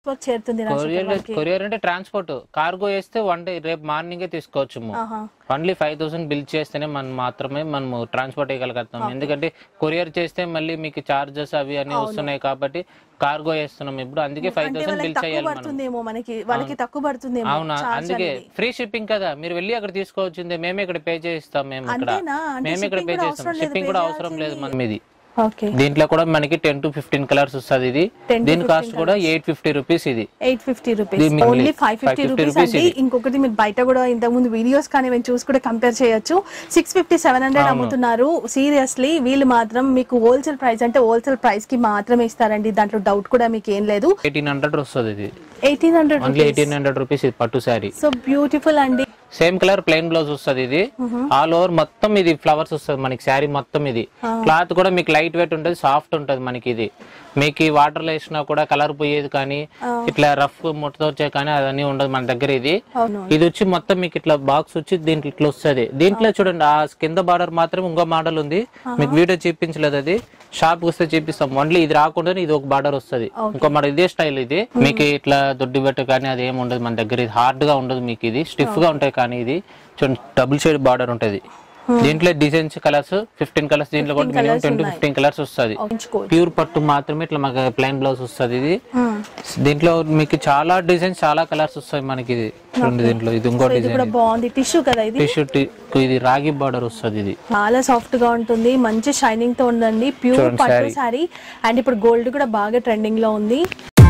వరకు చేరుతుంది రాజశేఖర్ కొరియర్ వాళ్ళకి? కొరియర్ అంటే ట్రాన్స్పోర్ట్ కార్గో వేస్తే వన్ డే రేపు మార్నింగే తీసుకోవచ్చు ఆహా. ఓన్లీ ఫైవ్ థౌసండ్ బిల్ చేస్తేనే మనం మాత్రమే మనము ట్రాన్స్పోర్ట్ వేయగలుగుతాం ఎందుకంటే కొరియర్ చేస్తే మళ్ళీ మీకు చార్జెస్ అవి అన్ని వస్తున్నాయి కాబట్టి కార్గో వేస్తున్నాం ఇప్పుడు అందుకే ఫైవ్ అంటే థౌసండ్ వాళ్ళకి బిల్ తక్కువ చేయాలి మనం పడుతుందేమో మనకి వాళ్ళకి తక్కువ పడుతుందేమో అవునా charge అందుకే అనేది. ఫ్రీ షిప్పింగ్ కదా మీరు వెళ్ళి అక్కడ తీసుకోవచ్చిందే మేమే ఇక్కడ పే చేయిస్తాం మేము ఇక్కడ అంతేనా? అంటే మేమే ఇక్కడ shipping పే కూడా చేస్తాం అవసరం లేదు, షిప్పింగ్ pay కూడా అవసరం లేదు మనం ఇది ఓకే దీంట్లో కూడా మనకి టెన్ టు ఫిఫ్టీన్ కలర్స్ వస్తుంది ఇది 10 to దీని 15 కాస్ట్ కూడా ఎయిట్ ఫిఫ్టీ రూపీస్ ఇది ఎయిట్ ఫిఫ్టీ రూపీస్ ఇది మిగిలి- only five fifty 550 rupees rupees అండి ఇది. ఇంకొకటి మీరు బయట కూడా ఇంతకు ముందు వీడియోస్ కానీ మేము చూసి కూడా కంపేర్ చేయొచ్చు సిక్స్ ఫిఫ్టీ సెవెన్ హండ్రెడ్ అమ్ముతున్నారు సీరియస్లీ వీళ్ళు మాత్రం మీకు హోల్సేల్ ప్రైస్ అంటే హోల్సేల్ ప్రైస్ కి మాత్రమే ఇస్తారండి దాంట్లో డౌట్ కూడా మీకు ఏం లేదు ఎయిటీన్ హండ్రెడ్ వస్తుంది ఇది eighteen hundred only eighteen hundred rupees ఇది పట్టు శారీ సో బ్యూటిఫుల్ అండి సేమ్ కలర్ ప్లెయిన్ బ్లౌజ్ వస్తుంది ఇది ఆల్ ఓవర్ మొత్తం ఇది ఫ్లవర్స్ వస్తుంది మనకి శారీ మొత్తం ఇది క్లాత్ కూడా మీకు లైట్ వెయిట్ ఉంటుంది సాఫ్ట్ ఉంటుంది మనకి ఇది మీకు ఈ వాటర్ లో వేసినా కూడా కలర్ పోయేది కానీ ఇట్లా రఫ్ ముట్టతో వచ్చే కానీ అదన్నీ ఉండదు మన దగ్గర ఇది అవును ఇది వచ్చి మొత్తం మీకు ఇట్లా బాక్స్ వచ్చి దీంట్లో ఇట్లా వస్తుంది దీంట్లో చూడండి ఆ కింద బార్డర్ మాత్రం ఇంకో మోడల్ ఉంది మీకు వీడియో చూపించలేదు అది షాప్ వస్తే చూపిస్తాం ఓన్లీ ఇది రాకుండా ఇది ఒక బార్డర్ వస్తుంది ఇంకో మోడల్ ఇదే స్టైల్ ఇది మీకు ఇట్లా దొడ్డి బెట్ట కానీ అది ఏమి ఉండదు మన దగ్గర ఇది హార్డ్ గా ఉండదు మీకు ఇది స్టిఫ్ గా ఉంటాయి కానీ ఇది చూడండి డబుల్ షేడ్ బార్డర్ ఉంటది దీంట్లో డిజైన్స్ కలర్స్ ఫిఫ్టీన్ కలర్స్ దీంట్లో కూడా minimum ten to fifteen colours వస్తుంది ఎంచుకోవచ్చు ప్యూర్ పట్టు మాత్రమే ఇట్లా మాకు ప్లెయిన్ బ్లౌజ్ వస్తుంది ఇది దీంట్లో మీకు చాలా డిజైన్స్ చాలా కలర్స్ వస్తాయి మనకి ఇది చూడండి దీంట్లో ఇది ఇంకో ఇది డిజైన్ కూడా బాగుంది టిష్యూ కదా ఇది టిష్యూ ఇది రాగి బార్డర్ వస్తుంది ఇది చాలా సాఫ్ట్ గా ఉంటుంది మంచి షైనింగ్ తో ఉందండి ప్యూర్ చూడండి పట్టు saree. సారీ అండ్ ఇప్పుడు గోల్డ్ కూడా బాగా ట్రెండింగ్ లో ఉంది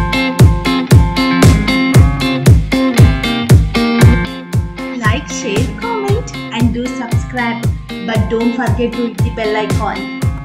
like, share, comment, and do subscribe. But don't forget to hit the bell icon.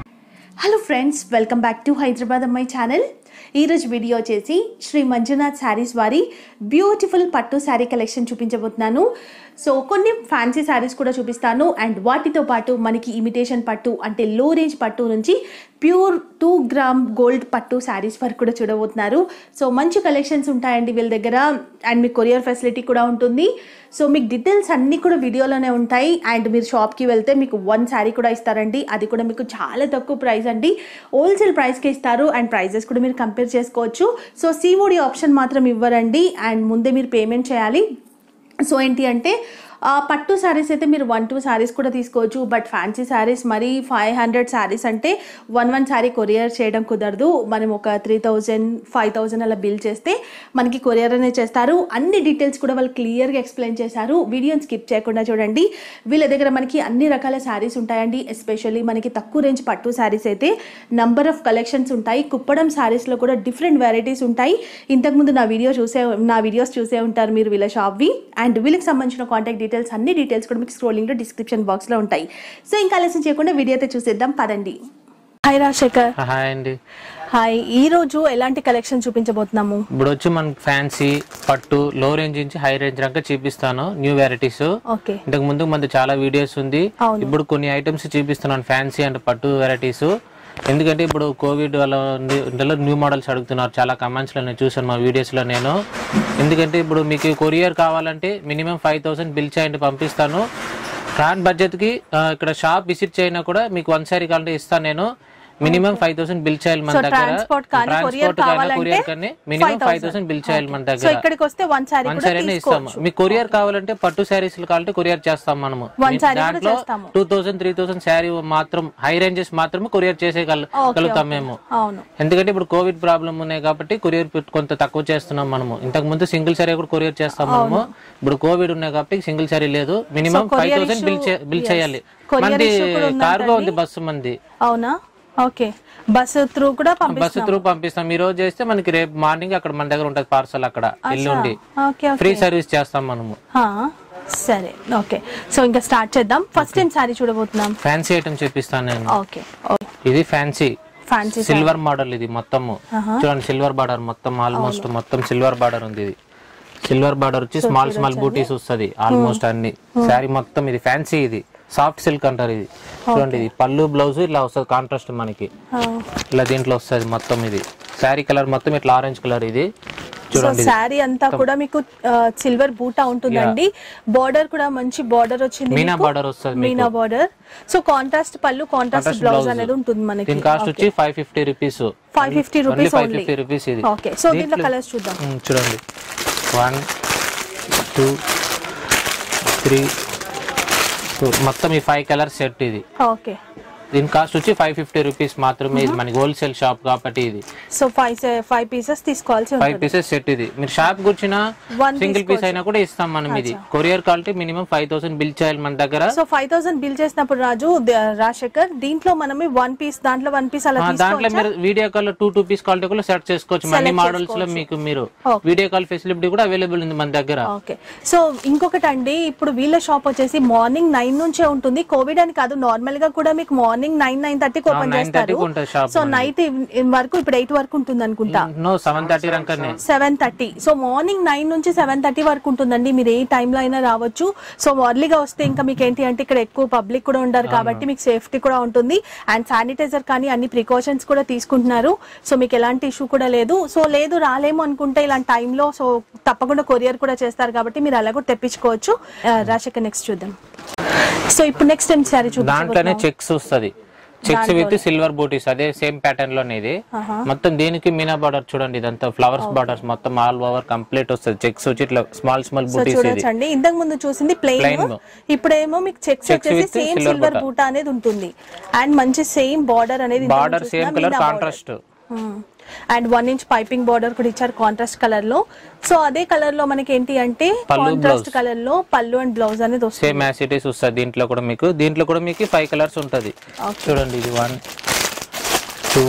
Hello friends welcome back to Hyderabad అమ్మాయి ఛానల్ ఈరోజు వీడియో వచ్చేసి శ్రీ మంజునాథ్ శారీస్ వారి బ్యూటిఫుల్ పట్టు శారీ కలెక్షన్ చూపించబోతున్నాను సో కొన్ని ఫ్యాన్సీ శారీస్ కూడా చూపిస్తాను అండ్ వాటితో పాటు మనకి ఇమిటేషన్ పట్టు అంటే లో రేంజ్ పట్టు నుంచి ప్యూర్ టూ గ్రామ్ గోల్డ్ పట్టు శారీస్ వరకు కూడా చూడబోతున్నారు సో మంచి కలెక్షన్స్ ఉంటాయండి వీళ్ళ దగ్గర అండ్ మీకు కొరియర్ ఫెసిలిటీ కూడా ఉంటుంది సో మీకు డీటెయిల్స్ అన్నీ కూడా వీడియోలోనే ఉంటాయి అండ్ మీరు షాప్కి వెళ్తే మీకు వన్ శారీ కూడా ఇస్తారండి అది కూడా మీకు చాలా తక్కువ ప్రైస్ అండి హోల్సేల్ ప్రైస్కి ఇస్తారు అండ్ ప్రైజెస్ కూడా మీరు కంపేర్ చేసుకోవచ్చు సో సీఓడి ఆప్షన్ మాత్రం ఇవ్వరండి అండ్ ముందే మీరు పేమెంట్ చేయాలి సో ఏంటి అంటే ఆ, పట్టు శారీస్ అయితే మీరు వన్ టూ శారీస్ కూడా తీసుకోవచ్చు బట్ ఫ్యాన్సీ శారీస్ మరి ఫైవ్ హండ్రెడ్ శారీస్ అంటే వన్ వన్ శారీ కొరియర్ చేయడం కుదరదు మనం ఒక త్రీ థౌజండ్ ఫైవ్ థౌజండ్ అలా బిల్ చేస్తే మనకి కొరియర్ అనేది చేస్తారు అన్ని డీటెయిల్స్ కూడా వాళ్ళు క్లియర్గా ఎక్స్ప్లెయిన్ చేశారు వీడియోని స్కిప్ చేయకుండా చూడండి వీళ్ళ దగ్గర మనకి అన్ని రకాల శారీస్ ఉంటాయండి ఎస్పెషల్లీ మనకి తక్కువ రేంజ్ పట్టు శారీస్ అయితే నంబర్ ఆఫ్ కలెక్షన్స్ ఉంటాయి కుప్పడం శారీస్లో కూడా డిఫరెంట్ వెరైటీస్ ఉంటాయి ఇంతకుముందు నా వీడియో చూసే నా వీడియోస్ చూసే ఉంటారు మీరు వీళ్ళ షాప్వి అండ్ వీళ్ళకి సంబంధించిన కాంటాక్ట్ డీటెయిల్స్ అన్ని డీటెయిల్స్ కూడా మీకు స్క్రోలింగ్లో డిస్క్రిప్షన్ బాక్స్లో ఉంటాయి సో ఇంకా ఆలస్యం చేయకుండా వీడియో అయితే చూసేద్దాం పదండి హాయ్ రాజశేఖర్ హాయ్ అండి హాయ్ ఈ రోజు ఎలాంటి కలెక్షన్ చూపించబోతున్నాము ఇప్పుడు వచ్చి మనకి ఫ్యాన్సీ పట్టు లో రేంజ్ నుంచి హై రేంజ్ దాకా చూపిస్తాను న్యూ వెరైటీస్ ఓకే ఇంతకు ముందు మంది చాలా వీడియోస్ ఉంది అవును. ఇప్పుడు కొన్ని ఐటమ్స్ చూపిస్తున్నాను ఫ్యాన్సీ అండ్ పట్టు వెరైటీస్ ఎందుకంటే ఇప్పుడు కోవిడ్ వల్ల ఉంది- ఇందులో న్యూ మోడల్స్ అడుగుతున్నారు చాలా కమెంట్స్ లో నేను చూసాను మా వీడియోస్ లో నేను ఎందుకంటే ఇప్పుడు మీకు కొరియర్ కావాలంటే మినిమం ఫైవ్ థౌసండ్ బిల్ చేయండి పంపిస్తాను కాన్ బడ్జెట్ కి ఆ, ఇక్కడ షాప్ విజిట్ చేయనా కూడా మీకు వన్ సారీ కావాలంటే ఇస్తాను నేను మినిమం ఫైవ్ థౌసండ్ బిల్ చేయాలి మన సో దగ్గర ట్రాన్స్పోర్ట్ కానీ కొరియర్ ట్రాన్స్పోర్ట్ కానీ కావాలంటే కొరియర్ కానీ మినిమం ఫైవ్ థౌసండ్ బిల్ చేయాలి మన సో దగ్గర ఇక్కడికి వస్తే వన్ సారీ వన్ కూడా సారీనే ఇస్తాము తీసుకోవచ్చు మీకు కొరియర్ కావాలంటే పట్టు శారీస్ కావాలంటే కొరియర్ చేస్తాం మనము One saree కూడా దాంట్లో చేస్తాము. Two thousand three thousand sari మాత్రం హై రేంజెస్ మాత్రమే కొరియర్ చేసేయగలుగుతాం మేము అవును ఎందుకంటే ఇప్పుడు కోవిడ్ ప్రాబ్లం ఉన్నాయి కాబట్టి కొరియర్ కొంత తక్కువ చేస్తున్నాం మనము ఇంతకు ముందు సింగిల్ సారీ కూడా కొరియర్ చేస్తాం మనము ఇప్పుడు కోవిడ్ ఉన్నాయి కాబట్టి సింగిల్ సారీ లేదు minimum five courier thousand bill issue- bill yes. చేయాలి Courier మంది issue కూడా ఉందంటండి. కార్గో ఉంది బస్సు మంది అవునా ఓకే బస్ త్రూ కూడా బస్సు పంపిస్తాం త్రూ పంపిస్తాం ఈ రోజు చేస్తే మనకి రేపు మార్నింగ్ అక్కడ మన దగ్గర ఉంటుంది పార్సల్ అక్కడ ఎల్లుండి ఓకే ఫ్రీ సర్వీస్ చేస్తాం మనము హా, సరే ఓకే సో ఇంకా స్టార్ట్ చేద్దాం ఫస్ట్ టైం సారీ చూడబోతున్నాం ఫ్యాన్సీ ఐటమ్ చూపిస్తాను నేను ఓకే ఇది ఫ్యాన్సీ ఫ్యాన్సీ సిల్వర్ మోడల్ ఇది మొత్తము చూడండి సిల్వర్ బార్డర్ మొత్తం ఆల్మోస్ట్ మొత్తం సిల్వర్ బార్డర్ ఉంది ఇది సిల్వర్ బార్డర్ వచ్చి స్మాల్ స్మాల్ బూటీస్ వస్తుంది ఆల్మోస్ట్ అన్ని శారీ మొత్తం ఇది ఫ్యాన్సీ ఇది సాఫ్ట్ సిల్క్ అంటారు ఇది చూడండి ఇది పళ్ళు బ్లౌజ్ ఇలా వస్తుంది కాంట్రాస్ట్ మనకి ఇలా దీంట్లో వస్తుంది మొత్తం ఇది శారీ కలర్ మొత్తం ఇట్లా ఆరెంజ్ కలర్ ఇది సో చూడండి శారీ అంతా కూడా మీకు సిల్వర్ బూటా ఉంటుందండి బార్డర్ కూడా మంచి బార్డర్ వచ్చింది మీనా మీకు. border వస్తది మీకు. మీనా బార్డర్ సో కాంట్రాస్ట్ పళ్ళు కాంట్రాస్ట్ Contrast బ్లౌజ్ blouse. అనేది ఉంటుంది మనకి దీని కాస్ట్ వచ్చి five fifty rupees five fifty rupees five only fifty rupees ఇది ఓకే సో దీంట్లో కలర్స్ చూద్దాం మ్మ్, చూడండి వన్ టూ త్రీ ఫోర్ మొత్తం ఈ ఫైవ్ కలర్ సెట్ ఇది ఓకే దీని కాస్ట్ వచ్చి ఫైవ్ ఫిఫ్టీ రూపీస్ మాత్రమే ఇది మనకి హోల్సేల్ షాప్ కాబట్టి ఇది సో ఫైవ్ ఫైవ్ పీసెస్ తీసుకోవాల్సి ఫైవ్ ఉంటుంది పీసెస్ సెట్ ఇది మీరు షాప్ కూర్చున్నా One సింగిల్ పీస్ అయినా కూడా ఇస్తాం మనం ఇది courier quality minimum five thousand bill చేయాలి మన దగ్గర సో ఫైవ్ థౌసండ్ బిల్ చేసినప్పుడు రాజు ద- రాజశేఖర్ దీంట్లో మనం వన్ పీస్ దాంట్లో వన్ పీస్ అలా ఆ, దాంట్లో తీసుకోవచ్చా మీరు video call two two piece quality కూడా సెట్ చేసుకోవచ్చు అన్ని Select మోడల్స్ లో మీకు మీరు Okay. వీడియో కాల్ ఫెసిలిటీ కూడా అవైలబుల్ ఉంది మన దగ్గర ఓకే సో ఇంకొకటి అండి ఇప్పుడు వీళ్ళ షాప్ వచ్చేసి మార్నింగ్ నైన్ నుంచే ఉంటుంది కోవిడ్ అని కాదు నార్మల్ గా కూడా మీకు మార్నింగ్ నైన్ నైన్ థర్టీకి ఓపెన్ 9:30 చేస్తారు కి ఉంటుంది shop సో నైట్ వరకు ఇప్పుడు ఎయిట్ వరకు ఉంటుంది అనుకుంటా నో సెవెన్ థర్టీ రంకనే seven thirty so morning nine నుంచి సెవెన్ థర్టీ వరకు ఉంటుందండి మీరు ఏ టైంలో అయినా రావచ్చు సో ఎర్లీగా వస్తే ఇంకా మీకు ఏంటి అంటే ఇక్కడ ఎక్కువ పబ్లిక్ కూడా ఉండరు కాబట్టి మీకు సేఫ్టీ కూడా ఉంటుంది అండ్ శానిటైజర్ కానీ అన్ని ప్రికాషన్స్ కూడా తీసుకుంటున్నారు సో మీకు ఎలాంటి ఇష్యూ కూడా లేదు సో లేదు రాలేము అనుకుంటే ఇలాంటి టైంలో సో తప్పకుండా కొరియర్ కూడా చేస్తారు కాబట్టి మీరు అలా కూడా తెప్పించుకోవచ్చు రాశక నెక్స్ట్ చూద్దాం సో ఇప్పుడు నెక్స్ట్ టైం శారీ దాంట్లోనే చూపించబోతున్నాం చెక్స్ వస్తది చెక్స్ విత్ సిల్వర్ బూటీస్ అదే సేమ్ ప్యాటర్న్ లోనే ఇది మొత్తం దీనికి మీనా బార్డర్ చూడండి ఇదంతా ఫ్లవర్స్ బార్డర్స్ మొత్తం ఆల్ ఓవర్ కంప్లీట్ వస్తుంది చెక్స్ వచ్చి ఇట్లా స్మాల్ స్మాల్ సో బూటీస్ ఇది చూడొచ్చండి ఇంతకు ముందు చూసింది ప్లెయిన్ Plain. ఇప్పుడేమో మీకు చెక్స్ Checks వచ్చేసి with same silver silver butta. Buta అనేది ఉంటుంది అండ్ మంచి సేమ్ బార్డర్ అనేది border same colour contrast and one inch piping border కూడా ఇచ్చారు కాంట్రాస్ట్ కలర్ లో సో అదే కలర్ లో మనకి ఏంటి అంటే పళ్ళు, కాంట్రాస్ట్ blouse. కలర్ లో పళ్ళు అండ్ బ్లౌజ్ అనేది వస్తుంది సేమ్ యాసిటీస్ వస్తుంది దీంట్లో కూడా మీకు దీంట్లో కూడా మీకు ఫైవ్ కలర్స్ ఉంటది చూడండి ఇది one two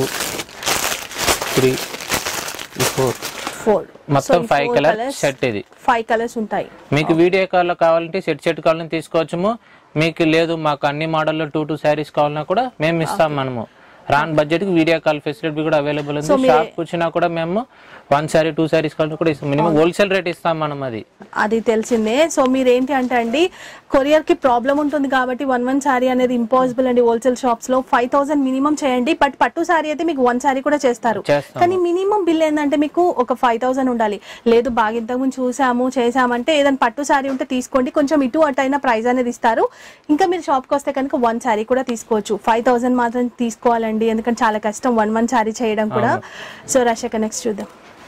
three four four మొత్తం ఫైవ్ కలర్ సెట్ ఇది ఫైవ్ కలర్స్ ఉంటాయి మీకు వీడియో కాల్ లో కావాలంటే సెట్ సెట్ కావాలని తీసుకోవచ్చుము మీకు లేదు మాకు అన్ని మోడల్లో టూ టూ శారీస్ కావాలన్నా కూడా మేము ఇస్తాం మనము రాన్ బడ్జెట్ కి వీడియో కాల్ ఫెసిలిటీ కూడా అవైలబుల్ ఉంది షాప్ వచ్చినా కూడా మేము వన్ శారీ టూ శారీస్ కావాలన్నా కూడా ఇస్తాం మినిమం హోల్సేల్ రేట్ ఇస్తాం మనం అది అది తెలిసిందే సో మీరు ఏంటి అంటే అండి కొరియర్ కి ప్రాబ్లం ఉంటుంది కాబట్టి వన్ వన్ శారీ అనేది ఇంపాసిబుల్ అండి హోల్సేల్ షాప్స్ లో ఫైవ్ థౌసండ్ మినిమం చేయండి బట్ పట్టు శారీ అయితే మీకు వన్ శారీ కూడా చేస్తారు చేస్తాము. కానీ మినిమం బిల్ ఏంటంటే మీకు ఒక ఫైవ్ థౌసండ్ ఉండాలి లేదు బాగా ఇంతకుముందు చూసాము చేసామంటే ఏదైనా పట్టు శారీ ఉంటే తీసుకోండి కొంచెం ఇటు అటు అయినా ప్రైస్ అనేది ఇస్తారు ఇంకా మీరు షాప్కి వస్తే కనుక వన్ శారీ కూడా తీసుకోవచ్చు ఫైవ్ థౌసండ్ మాత్రం తీసుకోవాలండి ఎందుకంటే చాలా కష్టం వన్ వన్ శారీ చేయడం కూడా సో రషక నెక్స్ట్ చూద్దాం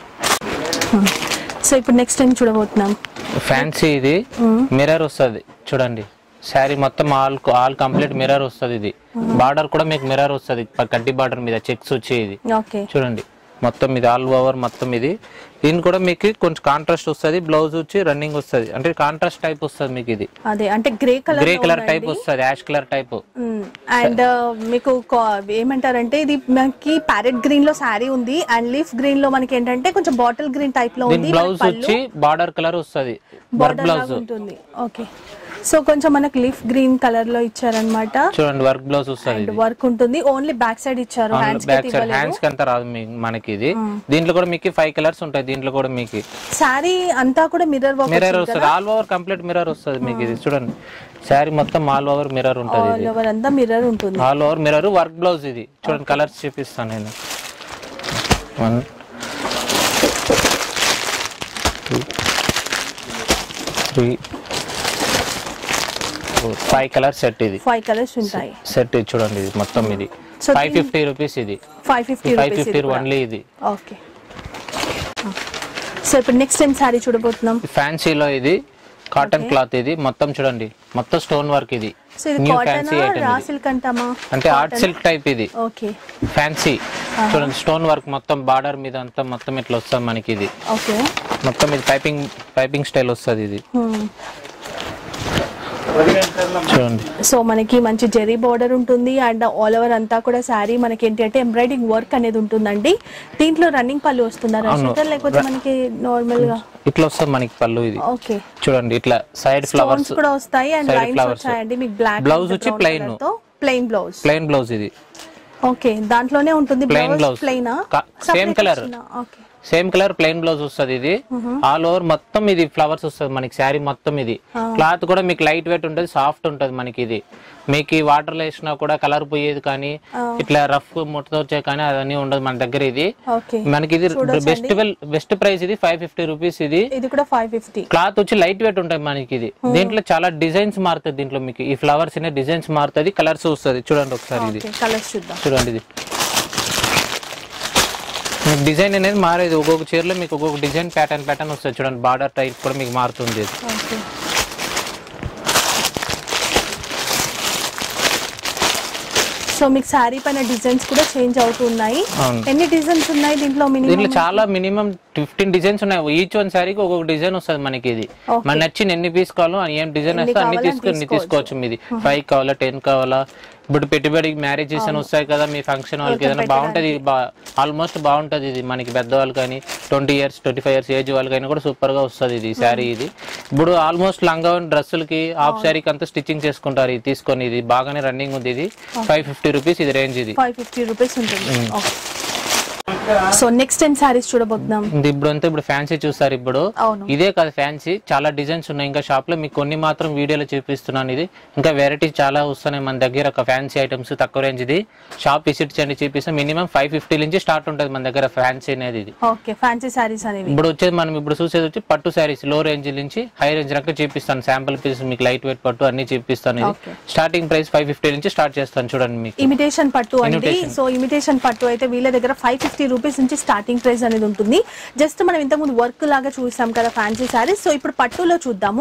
సో ఇప్పుడు నెక్స్ట్ టైం చూడబోతున్నాం ఫ్యాన్సీ ఇది మిర్రర్ వస్తుంది చూడండి శారీ మొత్తం ఆల్ ఆల్ కంప్లీట్ మిర్రర్ వస్తుంది ఇది బార్డర్ కూడా మీకు మిర్రర్ వస్తుంది కడ్డీ బార్డర్ మీద చెక్స్ వచ్చి ఇది ఓకే చూడండి మొత్తం ఇది ఆల్ ఓవర్ మొత్తం ఇది దీని కూడా మీకు కొంచెం కాంట్రాస్ట్ వస్తుంది బ్లౌజ్ వచ్చి రన్నింగ్ వస్తుంది అంటే కాంట్రాస్ట్ టైప్ వస్తుంది మీకు ఇది అదే అంటే grey colour grey colour type వస్తుంది యాష్ కలర్ టైప్ అండ్ మీకు కా- ఏమంటారంటే ఇది మనకి ప్యారెట్ గ్రీన్ లో శారీ ఉంది అండ్ లీఫ్ గ్రీన్ లో మనకి ఏంటంటే కొంచెం బాటిల్ గ్రీన్ టైప్ లో దీని ఉంది బ్లౌజ్ వచ్చి బార్డర్ కలర్ వస్తుంది వర్క్ బార్డర్ బ్లౌజ్ ఉంటుంది ఓకే సో కొంచెం మనకి లీఫ్ గ్రీన్ కలర్ లో ఇచ్చారనమాట చూడండి వర్క్ బ్లౌజ్ వస్తుంది అండ్ వర్క్ ఉంటుంది ఓన్లీ బ్యాక్ సైడ్ ఇచ్చారు హ్యాండ్స్ కి బ్యాక్ సైడ్ ఇవ్వలేదు హ్యాండ్స్ కి అంతా రాదు మీ- మనకి ఇది దీంట్లో కూడా మీకు ఫైవ్ కలర్స్ ఉంటాయి దీంట్లో కూడా మీకు శారీ అంతా కూడా మిర్రర్ వర్క్ మిర్రర్ వస్తుంది ఆల్ ఓవర్ కంప్లీట్ మిర్రర్ వస్తుంది మీకు ఇది చూడండి శారీ మొత్తం ఆల్ ఓవర్ మిర్రర్ ఉంటుంది ఆల్ ఓవర్ అంతా మిర్రర్ ఉంటుంది all over mirror work blouse ఇది చూడండి కలర్స్ చూపిస్తాను నేను one two three five colour set ఇది ఫైవ్ కలర్స్ ఉంటాయి సెట్ ఇది చూడండి ఇది మొత్తం ఇది So ఫైవ్ ఫిఫ్టీ రూపీస్ ఇది five fifty five rupees fifty only ఇది ఓకే సో ఇప్పుడు నెక్స్ట్ టైం శారీ చూడబోతున్నాం ఫ్యాన్సీలో ఇది కాటన్ క్లాత్ ఇది మొత్తం చూడండి మొత్తం స్టోన్ వర్క్ ఇది సో ఇది న్యూ కాటన్ ఫ్యాన్సీ ఐటమ్ రా ఇది సిల్క్ అంటామా అంటే ఆర్ట్ సిల్క్ టైప్ ఇది ఓకే ఫ్యాన్సీ చూడండి స్టోన్ వర్క్ మొత్తం బార్డర్ మీద అంతా మొత్తం ఇట్లా వస్తుంది మనకి ఇది ఓకే మొత్తం ఇది పైపింగ్ పైపింగ్ స్టైల్ వస్తుంది ఇది చూడండి సో మనకి మంచి జెరీ బార్డర్ ఉంటుంది అండ్ ఆల్ ఓవర్ అంతా కూడా శారీ మనకి ఏంటి అంటే ఎంబ్రాయిడింగ్ వర్క్ అనేది ఉంటుందండి దీంట్లో రన్నింగ్ పళ్ళు వస్తున్నారు అవును. లేకపోతే మనకి నార్మల్ గా ఇట్లా వస్తుంది మనకి పళ్ళు ఇది ఓకే చూడండి ఇట్లా సైడ్ స్టోన్స్ ఫ్లవర్స్ కూడా వస్తాయి అండ్ Side లైన్స్ flowers. వచ్చాయండి మీకు బ్లాక్ Blouse వచ్చి plain. తో ప్లెయిన్ బ్లౌజ్ ప్లెయిన్ బ్లౌజ్ ఇది ఓకే దాంట్లోనే ఉంటుంది Plain బ్లౌజ్ blouse. ప్లెయినా Ka- same colour. Okay same colour plain blouse వస్తుంది ఇది ఆల్ ఓవర్ మొత్తం ఇది ఫ్లవర్స్ వస్తుంది మనకి శారీ మొత్తం ఇది క్లాత్ కూడా మీకు లైట్ వెయిట్ ఉంటుంది సాఫ్ట్ ఉంటుంది మనకి ఇది మీకు ఈ వాటర్ లో వేసినా కూడా కలర్ పోయేది కానీ ఇట్లా రఫ్ ముట్టతో వచ్చే కానీ అదన్నీ ఉండదు మన దగ్గర ఇది ఓకే మనకి ఇది బెస్ట్ బెస్ట్ ప్రైస్ ఇది ఫైవ్ ఫిఫ్టీ రూపీస్ ఇది ఇది కూడా ఫైవ్ ఫిఫ్టీ క్లాత్ వచ్చి లైట్ వెయిట్ ఉంటాయి మనకి ఇది దీంట్లో చాలా డిజైన్స్ మారుతుంది దీంట్లో మీకు ఈ ఫ్లవర్స్ అనే డిజైన్స్ మారుతుంది కలర్స్ వస్తుంది చూడండి ఒకసారి ఇది ఓకే కలర్స్ చూద్దాం చూడండి ఇది మీకు డిజైన్ అనేది మారేది ఒక్కొక్క చీరలో మీకు ఒక్కొక్క డిజైన్ ప్యాటర్న్ ప్యాటర్న్ వస్తుంది చూడండి బార్డర్ టైప్ కూడా మీకు మారుతుంది ఇది ఓకే సో మీకు శారీ పైన డిజైన్స్ కూడా చేంజ్ అవుతున్నాయి అవును. ఎన్ని డిజైన్స్ ఉన్నాయి దీంట్లో మినిమం దీంట్లో చాలా మినిమం ఫిఫ్టీన్ డిజైన్స్ ఉన్నాయి ఈచ్ వన్ సారీకి ఒక్కొక్క డిజైన్ వస్తుంది మనకి ఇది Okay. మన నచ్చిన ఎన్ని పీస్ కావాలో ఏం డిజైన్ వస్తే అన్ని కావాలో తీసుకొని అన్ని తీసుకోవచ్చు మీది ఫైవ్ కావాలా టెన్ కావాలా ఇప్పుడు పెట్టుబడికి మ్యారేజ్ చేసిన వస్తాయి కదా మీ ఫంక్షన్ వాళ్ళకి ఏదైనా బాగుంటది ఆల్మోస్ట్ బాగుంటది ఇది మనకి పెద్దవాళ్ళు కానీ twenty years twenty five years age వాళ్ళకైనా కూడా సూపర్ గా వస్తుంది ఇది శారీ ఇది ఇప్పుడు ఆల్మోస్ట్ లంగా డ్రెస్సులకి హాఫ్ శారీకి అంతా స్టిచ్చింగ్ చేసుకుంటారు ఇది తీసుకొని ఇది బాగానే రన్నింగ్ ఉంది ఇది ఫైవ్ ఫిఫ్టీ రూపీస్ ఇది రేంజ్ ఇది ఫైవ్ ఫిఫ్టీ రూపీస్ ఉంటుంది okay so next time saris చూడబోతున్నాం ఇది ఇప్పుడు అంతా ఇప్పుడు ఫ్యాన్సీ చూస్తారు ఇప్పుడు అవును ఇదే కాదు ఫ్యాన్సీ చాలా డిజైన్స్ ఉన్నాయి ఇంకా షాప్ లో మీకు కొన్ని మాత్రం వీడియోలో చూపిస్తున్నాను ఇది ఇంకా వెరైటీస్ చాలా వస్తున్నాయి మన దగ్గర ఒక ఫ్యాన్సీ ఐటమ్స్ తక్కువ రేంజ్ ఇది షాప్ విజిట్ చేయండి చూపిస్తాం మినిమం ఫైవ్ ఫిఫ్టీ నుంచి స్టార్ట్ ఉంటుంది మన దగ్గర ఫ్యాన్సీ అనేది ఇది ఓకే ఫ్యాన్సీ శారీస్ అనేవి ఇప్పుడు వచ్చేది మనం ఇప్పుడు చూసేది వచ్చి పట్టు శారీస్ లో రేంజ్ నుంచి హై రేంజ్ దాకా చూపిస్తాను శాంపుల్ పీస్ మీకు లైట్ వెయిట్ పట్టు అన్ని చూపిస్తాను ఇది Okay. Starting price five fifty నుంచి స్టార్ట్ చేస్తాను చూడండి మీకు ఇమిటేషన్ పట్టు అండి సో ఇమిటేషన్ పట్టు అయితే వీళ్ళ దగ్గర ఫైవ్ ఫిఫ్టీ రూపీస్ నుంచి స్టార్టింగ్ ప్రైస్ అనేది ఉంటుంది జస్ట్ మనం ఇంతకుముందు వర్క్ లాగా చూసాం కదా ఫ్యాన్సీ శారీస్ సో ఇప్పుడు పట్టులో చూద్దాము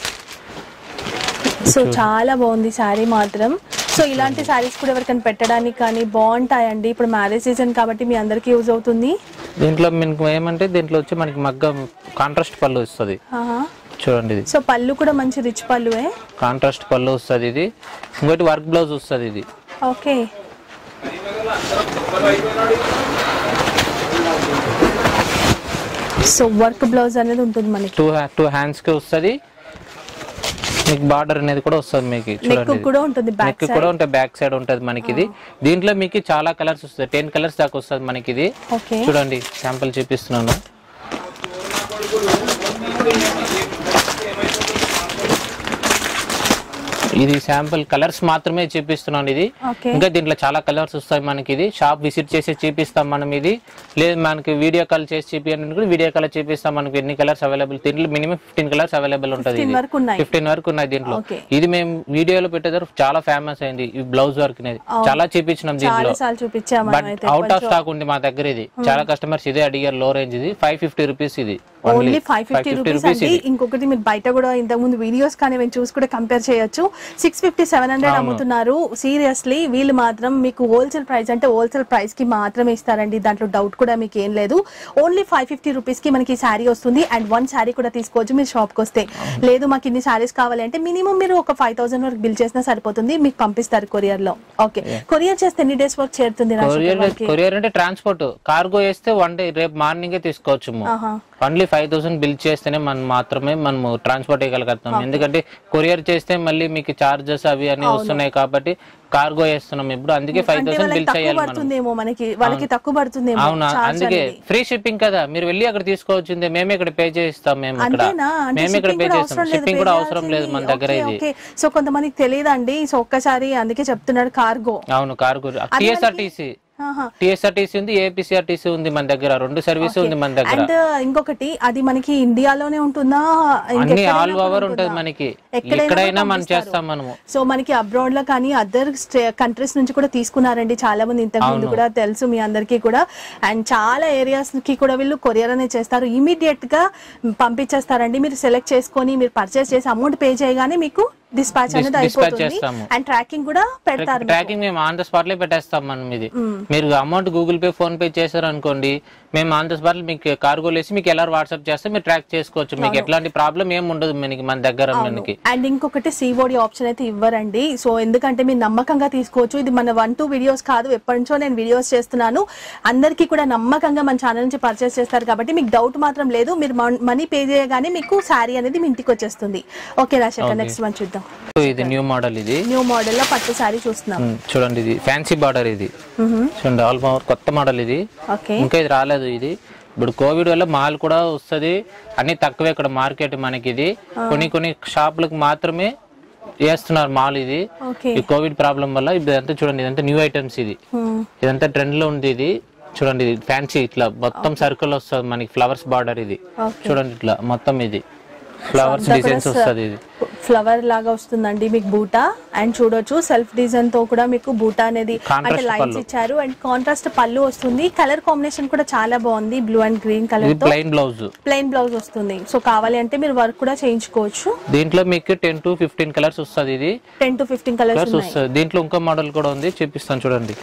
సో చాలా బాగుంది శారీ మాత్రం సో ఇలాంటి శారీస్ కూడా ఎవరికైనా పెట్టడానికి కానీ బాగుంటాయండి ఇప్పుడు మ్యారేజ్ సీజన్ కాబట్టి మీ అందరికీ యూజ్ అవుతుంది దీంట్లో మీకు ఏమంటే దీంట్లో వచ్చి మనకి మగ్గం కాంట్రాస్ట్ పళ్ళు వస్తుంది ఆహా. చూడండి ఇది సో పళ్ళు కూడా మంచి రిచ్ పళ్ళువే కాంట్రాస్ట్ పళ్ళు వస్తుంది ఇది ఇంకోటి వర్క్ బ్లౌజ్ వస్తుంది ఇది ఓకే సో వర్క్ బ్లౌజ్ అనేది ఉంటుంది మనకి టూ టూ హ్యాండ్స్ కి వస్తుంది మీకు బార్డర్ అనేది కూడా వస్తుంది మీకు నెక్ చూడండి కూడా ఉంటుంది బ్యాక్ నెక్ కూడా ఉంటుంది బ్యాక్ సైడ్ ఉంటుంది మనకి ఇది దీంట్లో మీకు చాలా కలర్స్ వస్తాయి టెన్ కలర్స్ దాకా వస్తుంది మనకి ఇది ఓకే చూడండి శాంపుల్ చూపిస్తున్నాను ఇది శాంపుల్ కలర్స్ మాత్రమే చూపిస్తున్నాను ఇది ఓకే ఇంకా దీంట్లో చాలా కలర్స్ వస్తాయి మనకి ఇది షాప్ విజిట్ చేసి చూపిస్తాం మనం ఇది లేదు మనకి వీడియో కాల్ చేసి చూపించండి కూడా వీడియో కాల్ చూపిస్తాం మనకి ఎన్ని కలర్స్ అవైలబుల్ దీంట్లో మినిమం ఫిఫ్టీన్ కలర్స్ అవైలబుల్ ఉంటుంది 15 వరకు ఉన్నాయి. ఫిఫ్టీన్ వరకు ఉన్నాయి దీంట్లో Okay. ఇది మేము వీడియోలో పెట్టేదారు చాలా ఫేమస్ అయింది ఈ బ్లౌజ్ వర్క్ అనేది చాలా చూపించినాం దీంట్లో చాలా సార్లు చూపించాము బట్ అయితే అవుట్ ఆఫ్ స్టాక్ ఉంది మా దగ్గర ఇది చాలా కస్టమర్స్ ఇదే అడిగారు లో రేంజ్ ఇది ఫైవ్ ఫిఫ్టీ రూపీస్ ఇది ఓన్లీ ఫైవ్ ఫిఫ్టీ రూపీస్ అండి ఇది ఇంకొకటి మీరు బయట కూడా ఇంతకుముందు వీడియోస్ కానీ మేము చూసి కూడా కంపేర్ చేయొచ్చు సిక్స్ ఫిఫ్టీ సెవెన్ హండ్రెడ్ అమ్ముతున్నారు సీరియస్లీ వీళ్ళు మాత్రం మీకు హోల్సేల్ ప్రైస్ అంటే హోల్సేల్ ప్రైస్ కి మాత్రమే ఇస్తారండి దాంట్లో డౌట్ కూడా మీకు ఏం లేదు ఓన్లీ ఫైవ్ ఫిఫ్టీ రూపీస్ కి మనకి శారీ వస్తుంది అండ్ వన్ శారీ కూడా తీసుకోవచ్చు మీరు షాప్ కి వస్తే లేదు మాకు ఇన్ని శారీస్ కావాలి అంటే మినిమం మీరు ఒక ఫైవ్ థౌసండ్ వరకు బిల్ చేసినా సరిపోతుంది మీకు పంపిస్తారు కొరియర్ లో ఓకే కొరియర్ చేస్తే ఎన్ని డేస్ వరకు చేరుతుంది రాజశేఖర్ కొరియర్ వాళ్ళకి? కొరియర్ అంటే ట్రాన్స్పోర్ట్ కార్గో వేస్తే వన్ డే రేపు మార్నింగ్ తీసుకోవచ్చు ఆహా. ఓన్లీ ఫైవ్ థౌసండ్ బిల్ చేస్తేనే మనం మాత్రమే మనము ట్రాన్స్పోర్ట్ చేయగలుగుతాం ఎందుకంటే కొరియర్ చేస్తే మళ్ళీ మీకు చార్జెస్ అవి అన్ని వస్తున్నాయి కాబట్టి కార్గో వేస్తున్నాం ఇప్పుడు అందుకే ఫైవ్ అంటే థౌసండ్ వాళ్ళకి బిల్ తక్కువ చేయాలి మనం పడుతుందేమో మనకి వాళ్ళకి తక్కువ పడుతుందేమో అవునా charge అందుకే అనేది. ఫ్రీ షిప్పింగ్ కదా మీరు వెళ్ళి అక్కడ తీసుకోవచ్చిందే మేమే ఇక్కడ పే చేస్తాం మేము ఇక్కడ అంతేనా అంటే మేము ఇక్కడ shipping పే కూడా చేస్తాం అవసరం లేదు, షిప్పింగ్ pay కూడా అవసరం లేదు చేయాల్సింది. మన దగ్గర ఓకే, ఇది ఓకే. సో కొంతమందికి తెలియదండి సో ఒక్కసారి అందుకే చెప్తున్నాడు కార్గో అవును కార్గో టిఎస్ఆర్టీసీ టిఎస్ఆర్టీసీ ఉంది ఏపీసీఆర్టీసీ ఉంది మన దగ్గర రెండు సర్వీస్ ఉంది మన దగ్గర అండ్ ఇంకొకటి అది మనకి ఇండియాలోనే ఉంటుందా అన్ని ఇంకెక్కడైనా ఆల్ కూడా ఓవర్ ఉంటుందా? ఉంటది మనకి ఎక్కడైనా ఎక్కడైనా కూడా మనం పంపిస్తారు. చేస్తాం మనము సో మనకి అబ్రాడ్ లో కానీ అదర్ కంట్రీస్ నుంచి కూడా తీసుకున్నారండి చాలా మంది ఇంతకు ముందు కూడా తెలుసు మీ అందరికీ కూడా అండ్ చాలా ఏరియాస్ కి కూడా వీళ్ళు కొరియర్ అనేది చేస్తారు ఇమీడియట్ గా పంపించేస్తారండి మీరు సెలెక్ట్ చేసుకొని మీరు పర్చేస్ చేసి అమౌంట్ పే చేయగానే మీకు డిస్పాచ్ అనేది dispatch అయిపోతుంది చేస్తాము. అండ్ ట్రాకింగ్ కూడా పెడతారు మీకు. ట్రాకింగ్ మేము ఆన్ ద స్పాట్ లో పెట్టేస్తాం మనం ఇది మీరు amount Google Pay PhonePe చేశారు అనుకోండి మేము ఆన్ ద స్పాట్ మీకు కార్గోలు వేసి మీకు ఎలా వాట్సాప్ చేస్తే మీరు ట్రాక్ చేసుకోవచ్చు మీకు ఎట్లాంటి ప్రాబ్లం ఏం ఉండదు మనకి మన దగ్గర మనకి అండ్ ఇంకొకటి సిఓడి ఆప్షన్ అయితే ఇవ్వరండి సో ఎందుకంటే మీరు నమ్మకంగా తీసుకోవచ్చు ఇది మన వన్ టూ వీడియోస్ కాదు ఎప్పటి నుంచో నేను వీడియోస్ చేస్తున్నాను అందరికీ కూడా నమ్మకంగా మన ఛానల్ నుంచి పర్చేస్ చేస్తారు కాబట్టి మీకు డౌట్ మాత్రం లేదు మీరు మనీ పే చేయగానే మీకు శారీ అనేది మీ ఇంటికి వచ్చేస్తుంది ఓకే రాజశేఖర్ నెక్స్ట్ మనం చూద్దాం సో ఇది న్యూ మోడల్ ఇది న్యూ మోడల్ లో పట్టు శారీ చూస్తున్నాం ఉమ్, చూడండి ఇది ఫ్యాన్సీ బార్డర్ ఇది చూడండి ఆల్ ఓవర్ కొత్త మోడల్ ఇది ఓకే ఇంకా ఇది రాలేదు ఇది ఇప్పుడు కోవిడ్ వల్ల మాల్ కూడా వస్తది అన్ని తక్కువే ఇక్కడ మార్కెట్ మనకి ఇది కొన్ని కొన్ని షాపులకు మాత్రమే వేస్తున్నారు మాల్ ఇది ఓకే ఈ కోవిడ్ ప్రాబ్లం వల్ల ఇదంతా చూడండి ఇదంతా న్యూ ఐటమ్స్ ఇది ఇదంతా ట్రెండ్ లో ఉంది ఇది చూడండి ఇది ఫ్యాన్సీ ఇట్లా మొత్తం సర్కిల్ వస్తుంది మనకి ఫ్లవర్స్ బార్డర్ ఇది ఓకే చూడండి ఇట్లా మొత్తం ఇది ఫ్లవర్స్ డిజైన్స్ వస్తుంది ఇది ఫ్లవర్ లాగా వస్తుందండి మీకు బూటా అండ్ చూడొచ్చు సెల్ఫ్ డిజైన్ తో కూడా మీకు బూటా అనేది అంటే Contrast లైన్స్ పళ్ళు. ఇచ్చారు అండ్ కాంట్రాస్ట్ పళ్ళు వస్తుంది కలర్ కాంబినేషన్ కూడా చాలా బాగుంది బ్లూ అండ్ గ్రీన్ కలర్ ఇది తో ప్లెయిన్ బ్లౌజ్ ప్లెయిన్ బ్లౌజ్ వస్తుంది సో కావాలి అంటే మీరు వర్క్ కూడా చేయించుకోవచ్చు దీంట్లో మీకు టెన్ టు ఫిఫ్టీన్ కలర్స్ వస్తుంది ఇది ten to fifteen colours colours ఉన్నాయి వస్తుంది దీంట్లో ఇంకో మోడల్ కూడా ఉంది చూపిస్తాను చూడండి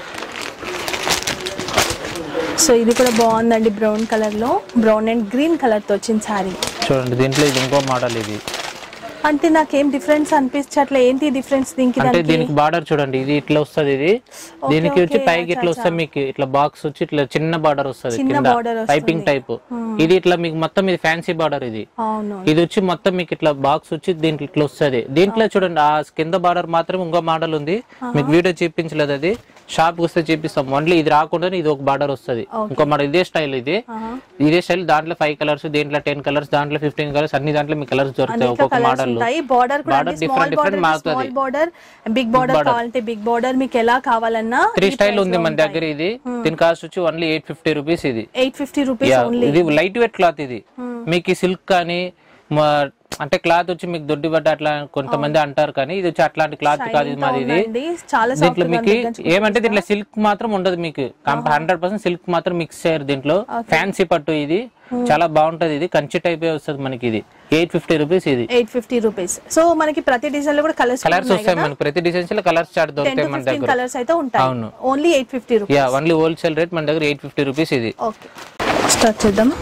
సో ఇది కూడా బాగుందండి బ్రౌన్ కలర్ లో బ్రౌన్ అండ్ గ్రీన్ కలర్ తో వచ్చిన సారీ చూడండి దీంట్లో ఇది ఇంకో మోడల్ ఇది అంటే నాకేం డిఫరెన్స్ అనిపించట్లే ఏంటి డిఫరెన్స్ దీనికి అంటే దానికి దీనికి బార్డర్ చూడండి ఇది ఇట్లా వస్తుంది ఇది దీనికి వచ్చి పైకి ఇట్లా వస్తుంది మీకు ఇట్లా బాక్స్ వచ్చి ఇట్లా చిన్న బార్డర్ వస్తుంది చిన్న కింద border వస్తుంది. పైపింగ్ టైప్ ఇది ఇట్లా మీకు మొత్తం ఇది ఫ్యాన్సీ బార్డర్ ఇది అవును ఇది వచ్చి మొత్తం మీకు ఇట్లా బాక్స్ వచ్చి దీంట్లో ఇట్లా వస్తుంది దీంట్లో చూడండి ఆ కింద బార్డర్ మాత్రం ఇంకో మోడల్ ఉంది మీకు వీడియో చూపించలేదు అది షాప్ వస్తే చూపిస్తాం ఓన్లీ ఇది రాకుండా ఇది ఒక బార్డర్ వస్తుంది ఇంకో మోడల్ ఇదే స్టైల్ ఇది ఇదే స్టైల్ దాంట్లో ఫైవ్ కలర్స్ దీంట్లో టెన్ కలర్స్ దాంట్లో ఫిఫ్టీన్ కలర్స్ అన్ని దాంట్లో మీకు కలర్స్ దొరుకుతాయి ఇంకా ఒక్కొక్క కలర్స్ మోడల్ ఉంటాయి బార్డర్ కూడా Border small different different border మారుతది. స్మాల్ బార్డర్ బిగ్ బార్డర్ కావాలంటే బిగ్ బార్డర్ మీకు ఎలా కావాలన్నా త్రీ స్టైల్ ఉంది మన దగ్గర ఇది దీని కాస్ట్ వచ్చి ఓన్లీ ఎయిట్ ఫిఫ్టీ రూపీస్ ఇది eight fifty rupees Yeah, only ఇది లైట్ వెయిట్ క్లాత్ ఇది మీకు సిల్క్ కానీ మా- అంటే క్లాత్ వచ్చి మీకు దొడ్డి బట్ట అట్లా కొంతమంది అంటారు కానీ ఇది వచ్చి అట్లాంటి క్లాత్ కాదు ఇది మాది ఇది ఉందండి చాలా దీంట్లో సాఫ్ట్ మీకు ఏమంటే దీంట్లో సిల్క్ మాత్రం ఉండదు మీకు హండ్రెడ్ పర్సెంట్ సిల్క్ మాత్రం మిక్స్ చేయరు దీంట్లో ఫ్యాన్సీ పట్టు ఇది చాలా బాగుంటది ఇది కంచి టైప్ వస్తుంది మనకి ఇది ఎయిట్ ఫిఫ్టీ రూపీస్ ఇది ఎయిట్ ఫిఫ్టీ రూపీస్ సో మనకి ప్రతి డిజైన్ లో కూడా కలర్స్ కలర్స్ వస్తాయి మనకి ప్రతి డిజైన్స్ లో కలర్స్ చార్ట్ టెన్ దొరుకుతాయి టు మన ఫిఫ్టీన్ దగ్గర కలర్స్ అయితే ఉంటాయి అవును. Only eight fifty rupees yeah only wholesale rate మన దగ్గర ఎయిట్ ఫిఫ్టీ రూపీస్ ఇది ఓకే స్టార్ట్ చేద్దాం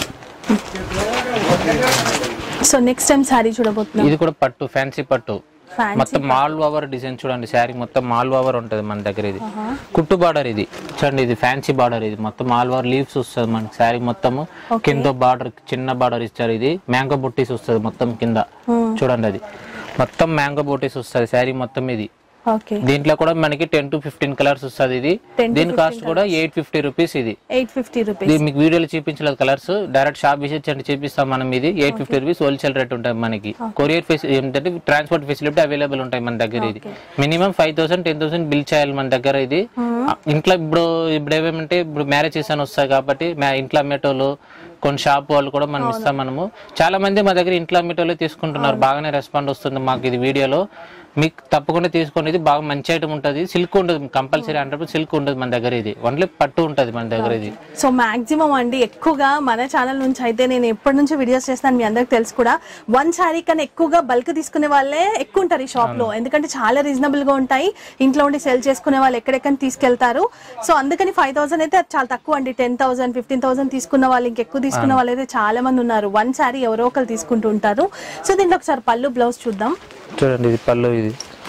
సో నెక్స్ట్ టైం శారీ చూడబోతున్నాం ఇది కూడా పట్టు ఫ్యాన్సీ పట్టు ఫ్యాన్సీ మొత్తం మాల్ ఓవర్ డిజైన్ చూడండి శారీ మొత్తం మాల్ ఓవర్ ఉంటది మన దగ్గర ఇది కుట్టు బార్డర్ ఇది చూడండి ఇది ఫ్యాన్సీ బార్డర్ ఇది మొత్తం మాల్ ఓవర్ లీవ్స్ వస్తుంది మనకి శారీ మొత్తము కింద బార్డర్ చిన్న బార్డర్ ఇచ్చారు ఇది మ్యాంగో బుట్టీస్ వస్తుంది మొత్తం కింద చూడండి అది మొత్తం మ్యాంగో బుట్టీస్ వస్తుంది శారీ మొత్తం ఇది ఓకే దీంట్లో కూడా మనకి టెన్ టు ఫిఫ్టీన్ కలర్స్ వస్తుంది ఇది 10 to దీని కాస్ట్ కూడా ఎయిట్ ఫిఫ్టీ రూపీస్ ఇది ఎయిట్ ఫిఫ్టీ రూపీస్ ఇది మీకు వీడియోలో చూపించలేదు కలర్స్ డైరెక్ట్ షాప్ విజిట్ చేయండి చూపిస్తాం మనం ఇది eight fifty rupees wholesale rate ఉంటాయి మనకి కొరియర్ ఫెసిలిటీ ఏంటంటే ట్రాన్స్పోర్ట్ ఫెసిలిటీ అవైలబుల్ ఉంటాయి మన దగ్గర ఇది minimum five thousand ten thousand bill చేయాలి మన దగ్గర ఇది ఇంట్లో ఇప్పుడు ఇప్పుడు ఏమేమంటే ఇప్పుడు మ్యారేజ్ సీజన్ వస్తాయి కాబట్టి మా ఇంట్లో అమ్మేటోళ్ళు కొన్ని షాప్ వాళ్ళు కూడా మనం ఇస్తాం మనము చాలా మంది మా దగ్గర ఇంట్లో అమ్మేటోళ్ళు తీసుకుంటున్నారు బాగానే రెస్పాండ్ వస్తుంది మాకు ఇది వీడియోలో మీకు తప్పకుండా తీసుకోండి ఇది బాగా మంచి ఐటమ్ ఉంటుంది సిల్క్ ఉండదు కంపల్సరీ హండ్రెడ్ సిల్క్ ఉండదు మన దగ్గర ఇది ఓన్లీ పట్టు ఉంటుంది మన దగ్గర ఇది సో మాక్సిమం అండి ఎక్కువగా మన ఛానల్ నుంచి అయితే నేను ఎప్పటి నుంచి వీడియోస్ చేస్తాను మీ అందరికి తెలుసు కూడా వన్ శారీ కన్నా ఎక్కువగా బల్క్ తీసుకునే వాళ్ళే ఎక్కువ ఉంటారు ఈ షాప్ లో ఎందుకంటే చాలా రీజనబుల్ గా ఉంటాయి ఇంట్లో ఉండి సెల్ చేసుకునే వాళ్ళు ఎక్కడెక్కడ తీసుకెళ్తారు సో అందుకని ఫైవ్ థౌసండ్ అయితే అది చాలా తక్కువ అండి టెన్ థౌసండ్ ఫిఫ్టీన్ థౌసండ్ తీసుకున్న వాళ్ళు ఇంకెక్కువ తీసుకున్న వాళ్ళు అయితే చాలా మంది ఉన్నారు వన్ శారీ ఎవరో ఒకరు తీసుకుంటూ ఉంటారు సో దీంట్లో ఒకసారి పళ్ళు బ్లౌజ్ చూద్దాం చూడండి ఇది పళ్ళు ఇది